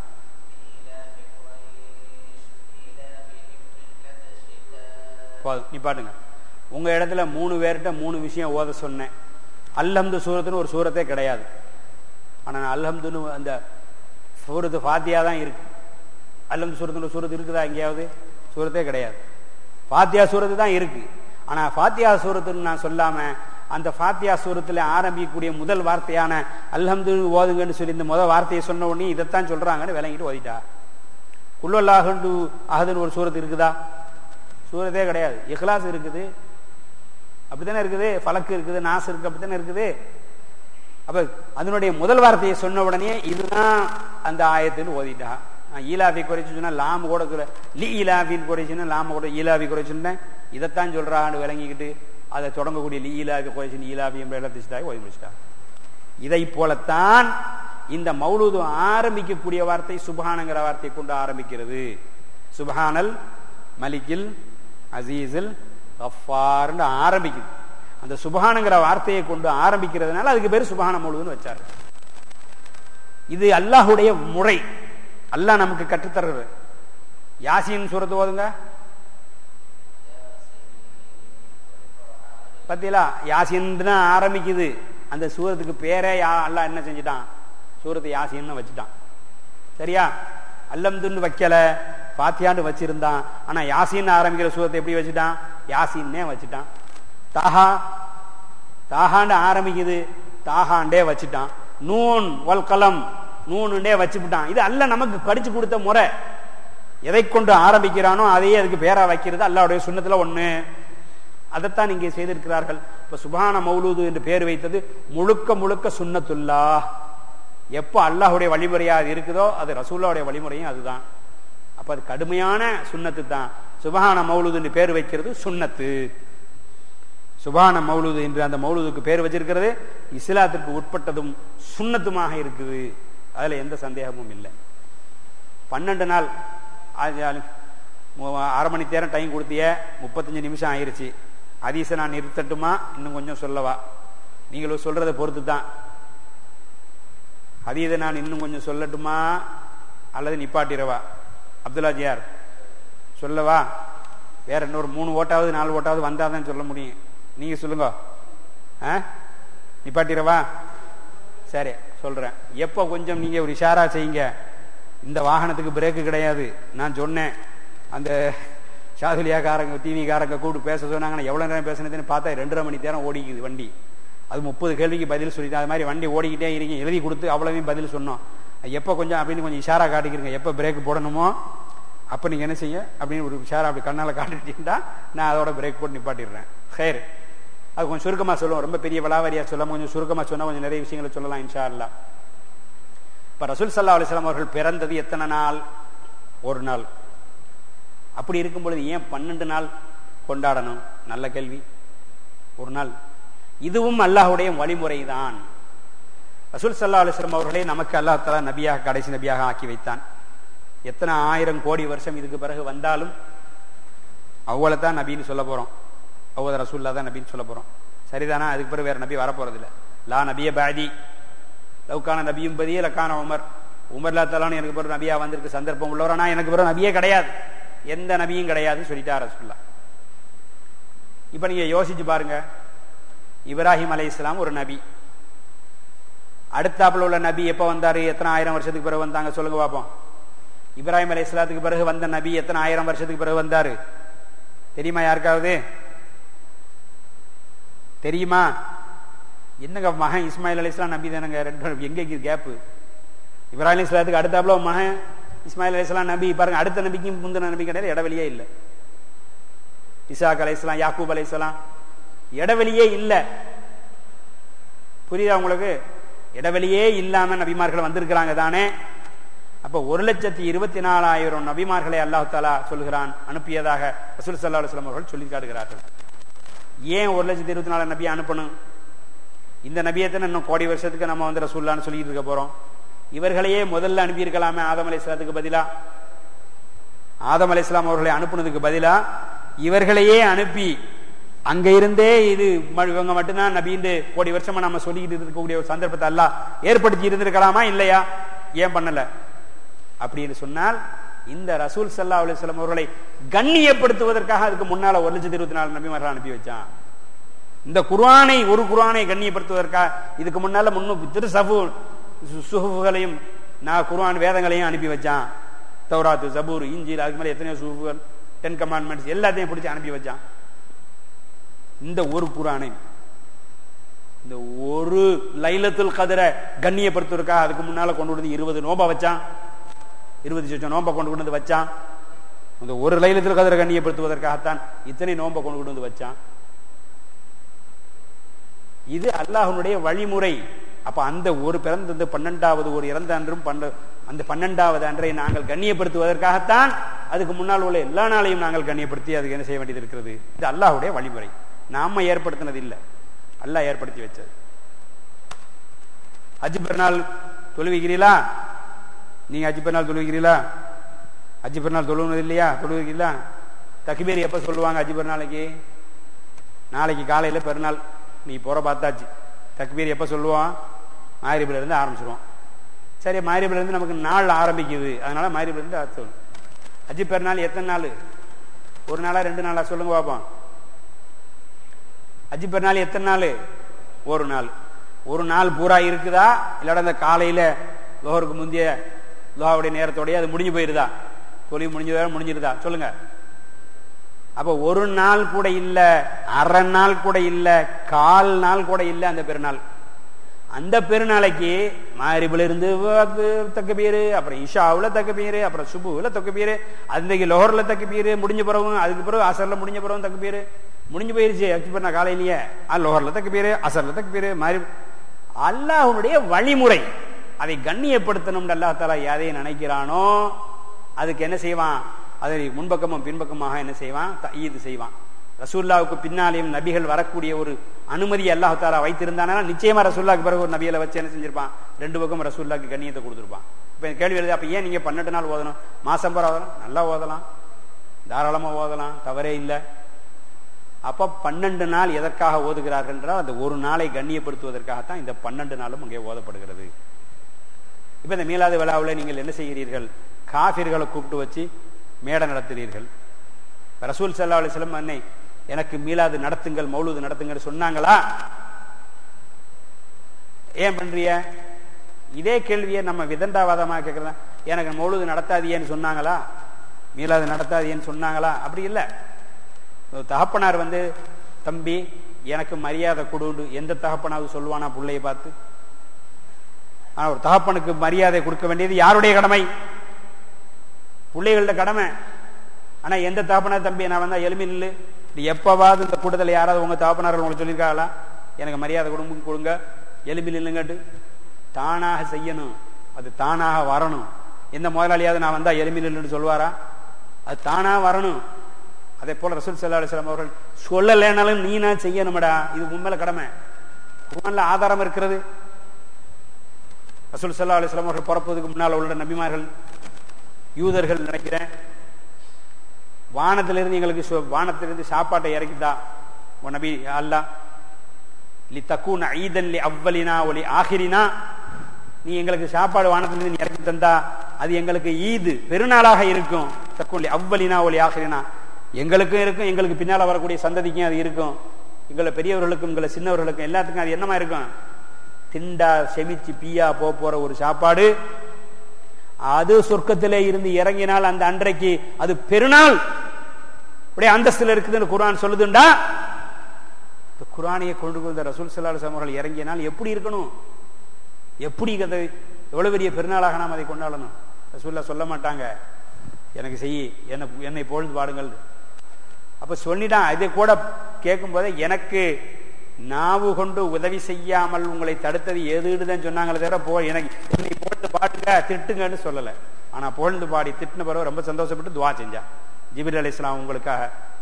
போதும் நீ பாட்டுங்க உங்க இடத்துல மூணு பேர்கிட்ட மூணு விஷயம் ஓத சொன்னேன் அல்லம்து சூரத்துன்னு ஒரு சூரத்தே கிடையாது ஆனா நான் அல்லம்துன்னு அந்த சூரத்து ஃபாத்தியா தான் இருக்கு அல்லம்து சூரத்துன்னு சூரத்து இருக்குதா எங்கேயாவது சூரத்தே கிடையாது ஃபாத்தியா சூரத்து தான் இருக்கு ஆனா ஃபாத்தியா சூரத்துன்னு நான் சொல்லாம அந்த ஃபாத்தியா சூரத்துல ஆரம்பிக்கக்கூடிய முதல் வார்த்தையான அல்ஹம்து ஓதுங்கன்னு சொல்லி இந்த முதல் வார்த்தையை சொன்ன உடனே இதைத்தான் சொல்றாங்கன்னு விளங்கிட்டு ஓதிட்டா குல்லல்லாஹண்டு அகதுன்னு ஒரு சூரத்து இருக்குதா சூரத்தே கிடையாது இஹ்லாஸ் இருக்குது அப்படித்தானே இருக்குது ஃபலக்கு இருக்குது நாஸ் இருக்கு அப்படித்தானே இருக்குது அப்ப அதனுடைய முதல் வார்த்தையை சொன்ன உடனே இதுதான் அந்த ஆயத்துன்னு ஓதிட்டா ஈலாவி குறைச்சு சொன்னா லாம கூட லீ ஈலாவின்னு குறைச்சுன்னா லாம கூட ஈலாவி குறைச்சுன்னா இதைத்தான் சொல்றான்னு விளங்கிக்கிட்டு அதை தொடங்கக்கூடிய லீ ஈலாவி குறைச்சு ஈலாவி என்ற எழுத்துச்சிட்டாக ஓதி முடிச்சிட்டா இதை போலத்தான் இந்த மௌலூது ஆரம்பிக்கக்கூடிய வார்த்தை சுபஹானங்கிற வார்த்தை கொண்டு ஆரம்பிக்கிறது சுபஹானல் மலிக்கில் அசீஸில் கஃபார்னு ஆரம்பிக்குது அந்த சுபஹானுங்கிற வார்த்தையை கொண்டு ஆரம்பிக்கிறதுனால அதுக்கு பேர் சுபஹான முழுதுன்னு வச்சாரு இது அல்லாஹுடைய முறை அல்லாஹ் நமக்கு கற்றுத்தர்றது யாசின் சூரத்து ஓதுங்க பத்தியலா யாசின் தான் ஆரம்பிக்குது அந்த சூரத்துக்கு பேரே அல்லாஹ் என்ன செஞ்சிட்டான் சூரத்தை யாசின்னு வச்சுட்டான் சரியா அல்லம்துன்னு வைக்கல பாத்தியாண்டு வச்சிருந்தான் ஆனா யாசின்னு ஆரம்பிக்கிற சூரத்தை எப்படி வச்சுட்டான் யாசின்னே வச்சுட்டான் தாஹா தாஹாண்டு ஆரம்பிக்குது தாஹாண்டே வச்சுட்டான் நூன் வல் கலம் நூனுண்டே வச்சுவிட்டான் இது அல்ல நமக்கு படிச்சு கொடுத்த முறை எதை கொண்டு ஆரம்பிக்கிறானோ அதையே அதுக்கு பேரா வைக்கிறது அல்லாவுடைய சுண்ணத்துல ஒண்ணு அதைத்தான் இங்கே செய்திருக்கிறார்கள் இப்ப சுபான மௌலூது என்று பேர் வைத்தது முழுக்க முழுக்க சுண்ணத்துல்லா எப்போ அல்லாஹுடைய வழிமுறையா அது இருக்குதோ அது ரசூல்லாவுடைய வழிமுறையும் அதுதான் அப்ப அது கடுமையான சுண்ணத்து தான் சுபஹான மௌலூது என்று பேர் வைக்கிறது சுண்ணத்து சுபான மௌலூது என்று அந்த மௌலூதுக்கு பேர் வச்சிருக்கிறது இஸ்லாத்திற்கு உட்பட்டதும் சுண்ணத்துமாக இருக்குது அதுல எந்த சந்தேகமும் இல்லை பன்னெண்டு நாள் அரை மணி நேரம் டைம் கொடுத்திய முப்பத்தஞ்சு நிமிஷம் ஆயிருச்சு அதீச நான் நிறுத்தட்டுமா இன்னும் கொஞ்சம் சொல்லவா நீங்களும் சொல்றதை பொறுத்து தான் அதீதை நான் இன்னும் கொஞ்சம் சொல்லட்டுமா அல்லது நிப்பாட்டிரவா அப்துல்லா ஜியார் சொல்லவா வேற இன்னொரு மூணு ஓட்டாவது நாலு ஓட்டாவது வந்தாதான் சொல்ல முடியும் நீங்க சொல்லுங்க நிப்பாட்டிரவா சரி சொல்றேன் எப்போ கொஞ்சம் நீங்க ஒரு இஷாரா செய்யுங்க இந்த வாகனத்துக்கு பிரேக்கு கிடையாது நான் சொன்னேன் அந்த ஷாதுலியாக்காரங்க டிவிக்காரங்க கூப்பிட்டு பேச சொன்னாங்கன்னா எவ்வளவு நேரம் பேசினதுன்னு பார்த்தா ரெண்டரை மணி நேரம் ஓடிக்குது வண்டி அது முப்பது கேள்விக்கு பதில் சொல்லிட்டு அது மாதிரி வண்டி ஓடிக்கிட்டே இருக்கீங்க எழுதி கொடுத்து அவ்வளவையும் பதில் சொன்னோம் எப்போ கொஞ்சம் அப்படின்னு கொஞ்சம் இஷாரா காட்டிக்கிறீங்க எப்போ பிரேக் போடணுமோ அப்போ நீங்கள் என்ன செய்ய அப்படின்னு ஒரு இஷாரா அப்படி கண்ணால் காட்டிட்டீங்கன்னா நான் அதோட பிரேக் போட்டு நிப்பாட்டிடுறேன் ஹேர் அது கொஞ்சம் சுருக்கமாக சொல்லுவோம் ரொம்ப பெரிய விளாவாரியா சொல்லாம கொஞ்சம் சுருக்கமாக சொன்னால் கொஞ்சம் நிறைய விஷயங்களை சொல்லலாம் இன்ஷா அல்லா இப்ப ரசூல் சல்லா அலிஸ்லாம் அவர்கள் பிறந்தது எத்தனை நாள் ஒரு நாள் அப்படி இருக்கும் பொழுது ஏன் பன்னெண்டு நாள் கொண்டாடணும் நல்ல கேள்வி ஒரு நாள் இதுவும் அல்லாஹுடைய வழிமுறை தான் ரசூல் சல்லா அலிஸ்லாம் அவர்களே நமக்கு அல்லாஹ் தலா நபியாக கடைசி நபியாக ஆக்கி வைத்தான் எத்தனை ஆயிரம் கோடி வருஷம் இதுக்கு பிறகு வந்தாலும் அவ்வளோ தான் நபின்னு சொல்ல போறோம் அவ்வளோ ரசூல்லா தான் நபின்னு சொல்ல போறோம் சரிதானா அதுக்கு பிறகு வேற நபி வரப்போறது இல்லை லா நபிய பாதி லவ்கான நபியும் பதியே லக்கான உமர் உமர்லா தலான்னு எனக்கு பிறகு நபியா வந்திருக்கு சந்தர்ப்பம் உள்ளவரனா எனக்கு பிறகு நபியே கிடையாது எந்த நபியும் கிடையாதுன்னு சொல்லிட்டா ரசூல்லா இப்ப நீங்க யோசிச்சு பாருங்க இப்ராஹிம் அலை இஸ்லாம் ஒரு நபி அடுத்தாப்புல உள்ள நபி எப்ப வந்தாரு எத்தனை ஆயிரம் வருஷத்துக்கு பிறகு வந்தாங்க சொல்லுங்க பாப்போம் இப்ராஹிம் அலை இஸ்லாத்துக்கு பிறகு வந்த நபி எத்தனை ஆயிரம் வருஷத்துக்கு பிறகு வந்தாரு தெரியுமா யாருக்காவது தெரியுமா என்னங்க மகன் இஸ்மாயில் அலி இஸ்லாம் நபி தானங்க ரெண்டு எங்க கேப்பு இப்ராஹிம் இஸ்லாத்துக்கு அடுத்தாப்புல மகன் இஸ்மாயில் அலி இஸ்லாம் நபி பாருங்க அடுத்த நபிக்கும் முந்தின நபி கிடையாது இடைவெளியே இல்லை இசாக் அலை இஸ்லாம் யாக்கூப் அலை இஸ்லாம் இடைவெளியே இல்லை புரியுதா உங்களுக்கு இடைவெளியே இல்லாம நபிமார்கள் வந்திருக்கிறாங்க தானே அப்ப ஒரு லட்சத்தி இருபத்தி நாலாயிரம் நபிமார்களை அல்லாஹ் தாலா சொல்கிறான் அனுப்பியதாக ரசூல் சல்லா அலுவலம் அவர்கள் சொல்லி காட்டுகிறார்கள் ஏன் ஒரு லட்சத்தி இருபத்தி நாலு நபியை அனுப்பணும் இந்த நபியத்தை இன்னும் கோடி வருஷத்துக்கு நம்ம வந்து ரசூல்லான்னு சொல்லிட்டு இருக்க போறோம் இவர்களையே முதல்ல அனுப்பியிருக்கலாமே ஆதம் அலை இஸ்லாத்துக்கு பதிலா ஆதம் அலை இஸ்லாம் அவர்களை அனுப்புனதுக்கு பதிலா இவர்களையே அனுப்பி அங்க இருந்தே இது இவங்க மட்டும்தான் நபின்னு கோடி வருஷமா நம்ம சொல்லிக்கிட்டு இருக்கக்கூடிய ஒரு சந்தர்ப்பத்தை எல்லாம் ஏற்படுத்தி இருந்திருக்கலாமா இல்லையா ஏன் பண்ணல அப்படின்னு சொன்னால் இந்த ரசூல் சல்லா அலுவலம் அவர்களை கண்ணியப்படுத்துவதற்காக அதுக்கு முன்னால ஒரு லட்சத்தி இருபத்தி நாலு நபிமார்கள் அனுப்பி வச்சான் இந்த குர்ஆனை ஒரு குர்ஆனை கண்ணியப்படுத்துவதற்காக இதுக்கு முன்னால முன்னு திரு சபு சுகுகளையும் நான் குர்ஆன் வேதங்களையும் அனுப்பி வச்சான் தௌராத்து சபூர் இஞ்சில் அதுக்கு மேல எத்தனையோ சுகுகள் டென் கமாண்ட்மெண்ட்ஸ் எல்லாத்தையும் பிடிச்சி அனுப்பி வச்சான் இந்த ஒரு குரானை இந்த ஒரு லைலத்துல் கதிரை கண்ணியப்படுத்துவதற்காக அதுக்கு முன்னால கொண்டு வந்து இருபது நோம்ப வச்சான் இருபது சொச்சம் நோம்ப கொண்டு கொண்டு வந்து வச்சான் இந்த ஒரு லைலத்தில் கதிரை கண்ணியப்படுத்துவதற்காகத்தான் இத்தனை நோம்ப கொண்டு கொண்டு வந்து வச்சான் இது அல்லாஹனுடைய வழிமுறை அப்ப அந்த ஒரு பிறந்த பன்னெண்டாவது ஒரு இறந்த அன்றும் அந்த பன்னெண்டாவது அன்றை நாங்கள் கண்ணியப்படுத்துவதற்காகத்தான் அதுக்கு முன்னால் உள்ள எல்லா நாளையும் நாங்கள் கண்ணியப்படுத்தி அதுக்கு என்ன செய்ய வேண்டியது இருக்கிறது இது அல்லாஹுடைய வழிமுறை நாம ஏற்படுத்தினது இல்லை அல்லாஹ் ஏற்படுத்தி வச்சது அஜி பெருநாள் தொழுவிக்கிறீங்களா நீங்க அஜி பெருநாள் தொழுவிக்கிறீங்களா அஜி பெருநாள் தொழுவது இல்லையா தொழுவிக்கிறீங்களா தக்பீர் எப்ப சொல்லுவாங்க அஜி பெருநாளைக்கு நாளைக்கு காலையில பெருநாள் நீ போற பார்த்தாச்சு தக்பீர் எப்ப சொல்லுவான் மாரிபில இருந்து ஆரம்பிச்சிருவோம் சரி மாரிபில இருந்து நமக்கு நாள் ஆரம்பிக்குது அதனால மாரிபில இருந்து சொல்லணும் அஜி பெருநாள் எத்தனை நாள் ஒரு நாளா ரெண்டு நாளா சொல்லுங்க பாப்போம் அஜி பெருநாள் எத்தனை நாள் ஒரு நாள் ஒரு நாள் பூரா இருக்குதா இல்லாட அந்த காலையில லோகருக்கு முந்தைய லோகாவுடைய நேரத்தோடய அது முடிஞ்சு போயிருதா தொழில் முடிஞ்சதா முடிஞ்சிருதா சொல்லுங்க அப்ப ஒரு நாள் கூட இல்ல அரை நாள் கூட இல்ல கால் நாள் கூட இல்ல அந்த பெருநாள் அந்த பெருநாளைக்கு மாரிபுல இருந்து தக்க பேரு அப்புறம் இஷாவுல தக்க பேரு அப்புறம் சுபுல தக்க பேரு அந்த லோஹர்ல தக்க பேரு முடிஞ்ச பிறகு அதுக்கு பிறகு அசர்ல முடிஞ்ச பிறகு தக்க பேரு முடிஞ்சு போயிருச்சு அக்பர் நான் காலையிலேயே லோஹர்ல தக்க பேரு அசர்ல தக்க பேரு மாறி அல்லாஹனுடைய வழிமுறை அதை கண்ணியப்படுத்தணும் அல்லா தாலா எதையும் நினைக்கிறானோ அதுக்கு என்ன செய்வான் அதை முன்பக்கமும் பின்பக்கமாக என்ன செய்வான் ஈது செய்வான் ரசூல்லாவுக்கு பின்னாலேயும் நபிகள் வரக்கூடிய ஒரு அனுமதி அல்லாஹ் தாலா வைத்திருந்தானா நிச்சயமா ரசூல்லாக்கு பிறகு ஒரு நபிகளை வச்சு என்ன செஞ்சிருப்பான் ரெண்டு பக்கம் ரசூல்லாக்கு கண்ணியத்தை கொடுத்துருப்பான் இப்ப கேள்வி எழுது அப்ப ஏன் நீங்க பன்னெண்டு நாள் ஓதணும் மாசம் பூரா ஓதலாம் நல்லா ஓதலாம் தாராளமா ஓதலாம் தவறே இல்லை அப்ப பன்னெண்டு நாள் எதற்காக ஓதுகிறார்கள் என்றால் அந்த ஒரு நாளை கண்ணியப்படுத்துவதற்காகத்தான் இந்த பன்னெண்டு நாளும் அங்கே ஓதப்படுகிறது இப்ப இந்த மீளாத விழாவில் நீங்கள் என்ன செய்கிறீர்கள் காபிர்களை கூப்பிட்டு வச்சு மேடை நடத்துகிறீர்கள் ரசூல் சல்லா அலிஸ்லம் அன்னை எனக்கு மீளாது நடத்துங்கள் மௌலூது நடத்துங்கள் சொன்னாங்களா ஏன் பண்றிய இதே கேள்வியை நம்ம விதண்டாவாதமாக கேட்கறதா எனக்கு மௌலூது நடத்தாதியேன்னு சொன்னாங்களா மீளாது நடத்தாதியேன்னு சொன்னாங்களா அப்படி இல்லை தகப்பனார் வந்து தம்பி எனக்கு மரியாதை கொடுண்டு எந்த தகப்பனாவது சொல்லுவானா பிள்ளைய பார்த்து ஆனா ஒரு தகப்பனுக்கு மரியாதை கொடுக்க வேண்டியது யாருடைய கடமை பிள்ளைகளோட கடமை ஆனா எந்த தகப்பனா தம்பி நான் வந்தா எலும்பி நில்லு எப்பவாவது இந்த கூட்டத்தில் யாராவது உங்க தகப்பனார்கள் உங்களுக்கு சொல்லியிருக்காங்களா எனக்கு மரியாதை கொடுங்க கொடுங்க எலும்பி நில்லுங்கட்டு தானாக செய்யணும் அது தானாக வரணும் எந்த முதலாளியாவது நான் வந்தா எலுமின்னு சொல்லுவாரா அது தானா வரணும் அதே போல ரசூல் சல்லா அலிஸ்லாம் அவர்கள் சொல்லலைனாலும் நீனா செய்யணும்டா இது உண்மையில கடமை குர்ஆன்ல ஆதாரம் இருக்கிறது ரசூல் சல்லா அலிஸ்லாம் அவர்கள் பிறப்பதுக்கு முன்னால் உள்ள நபிமார்கள் யூதர்கள் நினைக்கிறேன் வானத்திலிருந்து எங்களுக்கு சு- வானத்திலிருந்து சாப்பாட்டை இறக்கிட்டா உன் நபி அல்லா லி தக்கூன் ஐதன் லி அவ்வலினா ஒலி ஆகிரினா நீ எங்களுக்கு சாப்பாடு வானத்திலிருந்து நீ இறக்கி தந்தா அது எங்களுக்கு ஈது பெருநாளாக இருக்கும் தக்கூன் லி அவ்வலினா ஒலி ஆகிரினா எங்களுக்கும் இருக்கும் எங்களுக்கு பின்னால வரக்கூடிய சந்ததிக்கும் அது இருக்கும் எங்களை பெரியவர்களுக்கும் எங்களை சின்னவர்களுக்கும் எல்லாத்துக்கும் அது என்னமா இருக்கும் திண்டா செமிச்சு பீயா போ போற ஒரு சாப்பாடு அது சொர்க்கத்திலே இருந்து இறங்கினால் அந்த அன்றைக்கு அது பெருநாள் அப்படியே அந்தஸ்துல இருக்குதுன்னு குர்ஆன் சொல்லுதுண்டா இந்த குர்ஆனையை கொண்டு வந்த ரசூல் ஸல்லல்லாஹு அலைஹி அவர்கள் இறங்கிய நாள் எப்படி இருக்கணும் எப்படி அதை எவ்வளவு பெரிய பெருநாளாக நாம் அதை கொண்டாடணும் ரசூல்லா சொல்ல மாட்டாங்க எனக்கு செய் என்னை என்னை பொழுது பாடுங்கள் அப்ப சொல்லிட்டான் இதை கூட கேட்கும் போதே எனக்கு நாவு கொண்டு உதவி செய்யாமல் உங்களை தடுத்தது எதுன்னு சொன்னாங்களே தவிர போ எனக்கு என்னை போட்டு பாடுங்க திட்டுங்கன்னு சொல்லல ஆனா புகழ்ந்து பாடி திட்டின பிறகு ரொம்ப சந்தோஷப்பட்டு துவா செஞ்சா ஜிபிர் அலி இஸ்லாம் உங்களுக்காக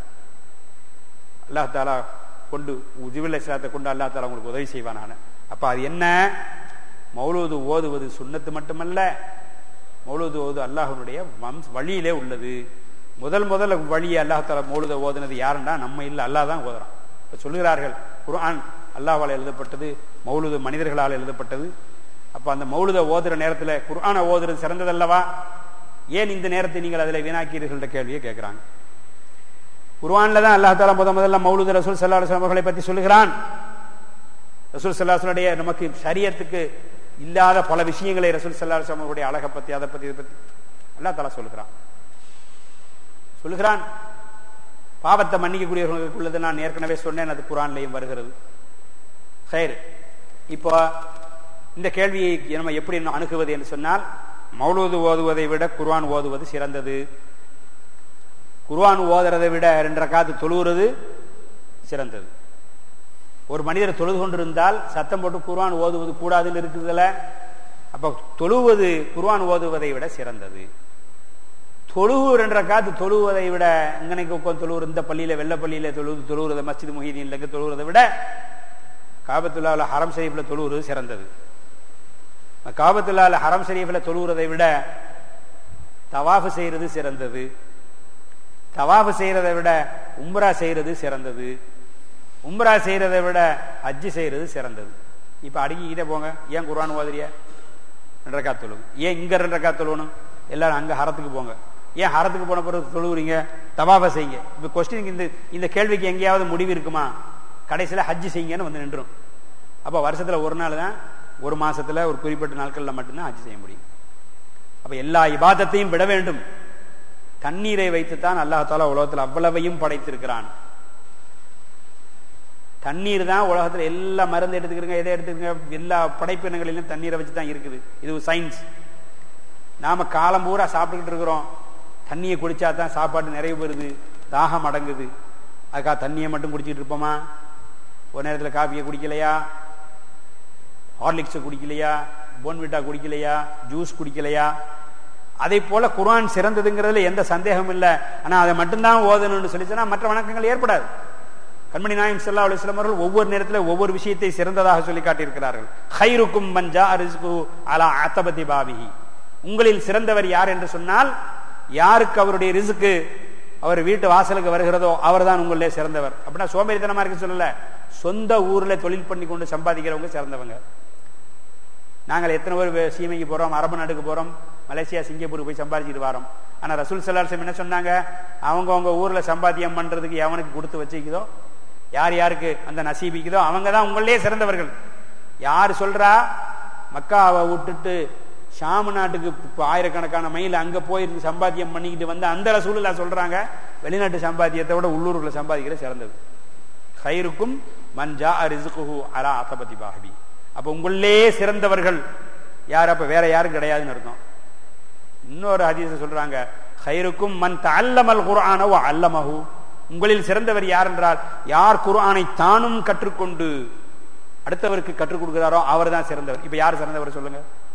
அல்லாஹ் தாலா கொண்டு ஜிபிர் அலி இஸ்லாத்தை கொண்டு அல்லாஹ் தாலா உங்களுக்கு உதவி செய்வானான அப்ப அது என்ன மௌலூது ஓதுவது சுன்னத்து மட்டுமல்ல மௌலூது ஓது அல்லாஹ்வுடைய வம்ச வழியிலே உள்ளது முதல் முதல்ல வழியை அல்லாஹ் தாலா மௌலூத ஓதுனது யாருன்னா நம்ம இல்ல அல்லாஹ் தான் ஓதுறான் இப்ப சொல்லுகிறார்கள் குர்ஆன் அல்லாஹ்வால் எழுதப்பட்டது மௌலூது மனிதர்களால் எழுதப்பட்டது அப்ப அந்த மௌலுத ஓதுற நேரத்துல குர்ஆனை ஓதுறது சிறந்ததல்லவா ஏன் இந்த நேரத்தை நீங்கள் அதில் வீணாக்கிறீர்கள் கேள்வியை கேட்கிறாங்க குர்ஆன்ல தான் அல்லாஹ் தாலா முத முதல்ல மௌலூது ரசூல் ஸல்லல்லாஹு அலைஹி வஸல்லம் அவர்களை பற்றி சொல்லுகிறான் ரசூல் ஸல்லல்லாஹு அலைஹி வஸல்லம் நமக்கு சரியத்துக்கு இல்லாத பல விஷயங்களை ரசூல் ஸல்லல்லாஹு அலைஹி வஸல்லம் அவருடைய அழகை பத்தி அதை பத்தி இதை பத்தி அல்லாஹ் தாலா சொல்லுகிறான் சொல்லுகிறான் பாவத்தை மன்னிக்கக்கூடியவர்களுக்கு உள்ளது நான் ஏற்கனவே சொன்னேன் அது குரான்லையும் வருகிறது சரி இப்போ இந்த கேள்வியை நம்ம எப்படி அணுகுவது என்று சொன்னால் மௌலூது ஓதுவதை விட குர்ஆன் ஓதுவது சிறந்தது குர்ஆன் ஓதுறதை விட ரெண்டரை காத்து தொழுகிறது சிறந்தது ஒரு மனிதர் தொழுது கொண்டிருந்தால் சத்தம் போட்டு குர்ஆன் ஓதுவது கூடாதுன்னு இருக்குதுல்ல அப்ப தொழுவது குர்ஆன் ஓதுவதை விட சிறந்தது தொழுவு ரெண்டரை காத்து தொழுவதை விட இங்கனைக்கு உட்காந்து தொழுவுற இந்த பள்ளியில வெள்ள பள்ளியில தொழுது தொழுவுறத மஸ்ஜித் முஹீதீன்ல தொழுவுறதை விட காபத்துல்லாவில் ஹரம் ஷரீஃபில் தொழுவுறது சிறந்தது காபத்துல்லாவில் ஹரம் ஷரீஃபில் தொழுவுறதை விட தவாஃபு செய்யறது சிறந்தது தவாஃபு செய்யறதை விட உம்ரா செய்யறது சிறந்தது உம்ரா செய்யறதை விட ஹஜ்ஜு செய்யறது சிறந்தது இப்ப அடுக்கிக்கிட்டே போங்க ஏன் குர்ஆன் ஓதுறிய ரெண்டரை காத்து தொழுவு ஏன் இங்க ரெண்டரை காத்து தொழுவணும் எல்லாரும் அங்க ஹரத்துக்கு போங்க ஏன் ஹரத்துக்கு போன பிறகு தொழுவுறீங்க தவாஃபை செய்யுங்க இப்ப கொஸ்டின் இந்த இந்த கேள்விக்கு எங்கேயாவது முடிவு இருக்குமா கடைசியில ஹஜ்ஜு செய்யுங்கன்னு வந்து நின்றும் அப்ப வருஷத்துல ஒரு நாள் தான் ஒரு மாசத்துல ஒரு குறிப்பிட்ட நாட்கள்ல மட்டும்தான் ஹஜ் செய்ய முடியும் அப்ப எல்லா இபாதத்தையும் விட வேண்டும் தண்ணீரை வைத்துத்தான் அல்லாஹால உலகத்தில் அவ்வளவையும் படைத்திருக்கிறான் தண்ணீர் தான் உலகத்துல எல்லா மருந்து எடுத்துக்கிறங்க எதை எடுத்துக்கிறங்க எல்லா படைப்பினங்களிலும் தண்ணீரை வச்சு தான் இருக்குது இது சயின்ஸ் நாம காலம் பூரா சாப்பிட்டுக்கிட்டு இருக்கிறோம் தண்ணியை குடிச்சா தான் சாப்பாடு நிறைவு பெறுது தாகம் அடங்குது அதுக்காக தண்ணியை மட்டும் குடிச்சிட்டு இருப்போமா ஒரு நேரத்தில் காஃபியை குடிக்கலையா ஹார்லிக்ஸை குடிக்கலையா போன்விட்டா குடிக்கலையா ஜூஸ் குடிக்கலையா அதே போல குர்ஆன் சிறந்ததுங்கிறதுல எந்த சந்தேகமும் இல்லை ஆனா அதை மட்டும்தான் ஓதணும்னு சொல்லிச்சுன்னா மற்ற வணக்கங்கள் ஏற்படாது கண்மணி நாயம் சல்லா அலுவலம் அவர்கள் ஒவ்வொரு நேரத்தில் ஒவ்வொரு விஷயத்தை சிறந்ததாக சொல்லி காட்டியிருக்கிறார்கள் ஹைருக்கும் மஞ்சா ரிஸ்கு அலா அத்தபதி பாவிஹி உங்களில் சிறந்தவர் யார் என்று சொன்னால் யாருக்கு அவருடைய ரிசுக்கு அவர் வீட்டு வாசலுக்கு வருகிறதோ அவர் தான் உங்களே சிறந்தவர் அப்படின்னா சோம்பேறித்தனமா இருக்கு சொல்லல சொந்த ஊர்ல தொழில் பண்ணி கொண்டு சம்பாதிக்கிறவங்க சிறந்தவங்க நாங்கள் எத்தனை பேர் சீமைக்கு போறோம் அரபு நாட்டுக்கு போறோம் மலேசியா சிங்கப்பூருக்கு போய் சம்பாதிச்சுட்டு வரோம் ஆனா ரசூல் சல்லாசம் என்ன சொன்னாங்க அவங்க அவங்க ஊர்ல சம்பாத்தியம் பண்றதுக்கு எவனுக்கு கொடுத்து வச்சுக்குதோ யார் யாருக்கு அந்த நசீபிக்குதோ அவங்க தான் உங்களே சிறந்தவர்கள் யார் சொல்றா மக்காவை விட்டுட்டு ஷாமு நாட்டுக்கு ஆயிரக்கணக்கான மைல் அங்க போயிருந்து சம்பாத்தியம் பண்ணிக்கிட்டு வந்து அந்த ரசூலுல்லா சொல்றாங்க வெளிநாட்டு சம்பாத்தியத்தை விட உள்ளூர்ல சம்பாதிக்கிற சிறந்தது ஹைருக்கும் மஞ்சா ரிசுகுஹு அலா அத்தபதி பாஹபி அப்ப உங்களே சிறந்தவர்கள் யார் அப்ப வேற யாரும் கிடையாதுன்னு அர்த்தம் இன்னொரு ஹதீஸ சொல்றாங்க ஹைருக்கும் மன் தல்லமல் குர்ஆன வ அல்லமஹு உங்களில் சிறந்தவர் யார் என்றால் யார் குர்ஆனை தானும் கற்றுக்கொண்டு அடுத்தவருக்கு கற்றுக் கொடுக்கிறாரோ அவர் தான் சிறந்தவர் இப்ப யார் சிறந்தவர் சொல்லுங்க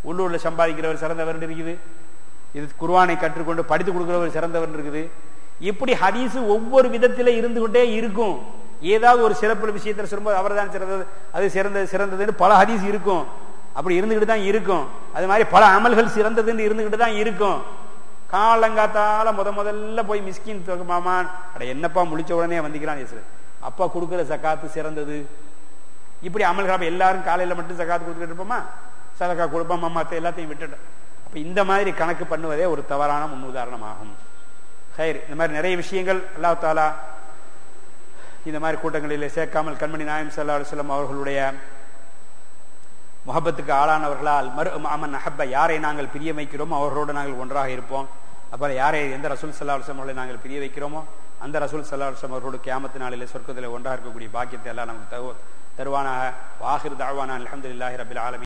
உள்ளூர்ல சம்பாதிக்கிறவர் சிறந்தவர் இருக்குது இது குர்ஆனை கற்றுக்கொண்டு படித்து கொடுக்கிறவர் சிறந்தவர் இருக்குது இப்படி ஹதீஸ் ஒவ்வொரு விதத்தில இருந்து கொண்டே இருக்கும் ஏதாவது ஒரு சிறப்பு விஷயத்துல சொல்லும்போது அவர் தான் சிறந்தது அது சிறந்தது சிறந்ததுன்னு பல ஹதீஸ் இருக்கும் அப்படி இருந்துகிட்டு தான் இருக்கும் அது மாதிரி பல அமல்கள் சிறந்ததுன்னு இருந்துகிட்டு தான் இருக்கும் காலங்காத்தால முத முதல்ல போய் மிஸ்கின் தொகை மாமான் அட என்னப்பா முழிச்ச உடனே வந்திக்கிறான் இயேசு அப்பா கொடுக்குற சக்காத்து சிறந்தது இப்படி அமல்கள் அப்ப எல்லாரும் காலையில மட்டும் சக்காத்து கொடுத்துட்டு இருப்போமா சதக்கா கொடுப்போம் மத்த எல்லாத்தையும் விட்டுட்டோம் அப்ப இந்த மாதிரி கணக்கு பண்ணுவதே ஒரு தவறான முன்னுதாரணமாகும் ஹைர் இந்த மாதிரி நிறைய விஷயங்கள் அல்லாஹ் தாலா இந்த மாதிரி கூட்டங்களிலே சேர்க்காமல் கண்மணி நாயம் சல்லா அலுவலம் அவர்களுடைய முகப்பத்துக்கு ஆளானவர்களால் மறு அமன் அஹப்ப யாரை நாங்கள் பிரிய வைக்கிறோமோ அவர்களோடு நாங்கள் ஒன்றாக இருப்போம் அப்புறம் யாரை எந்த ரசூல் சல்லா அலுவலம் அவர்களை நாங்கள் பிரிய வைக்கிறோமோ அந்த ரசூல் சல்லா அலுவலம் அவர்களோடு கியாமத்து நாளிலே சொர்க்கத்தில் ஒன்றாக இருக்கக்கூடிய பாக்கியத்தை எல்லாம் நமக்கு தருவானாக வாஹிர் தாழ்வானா அலமதுல்லாஹி ரபில் ஆலமி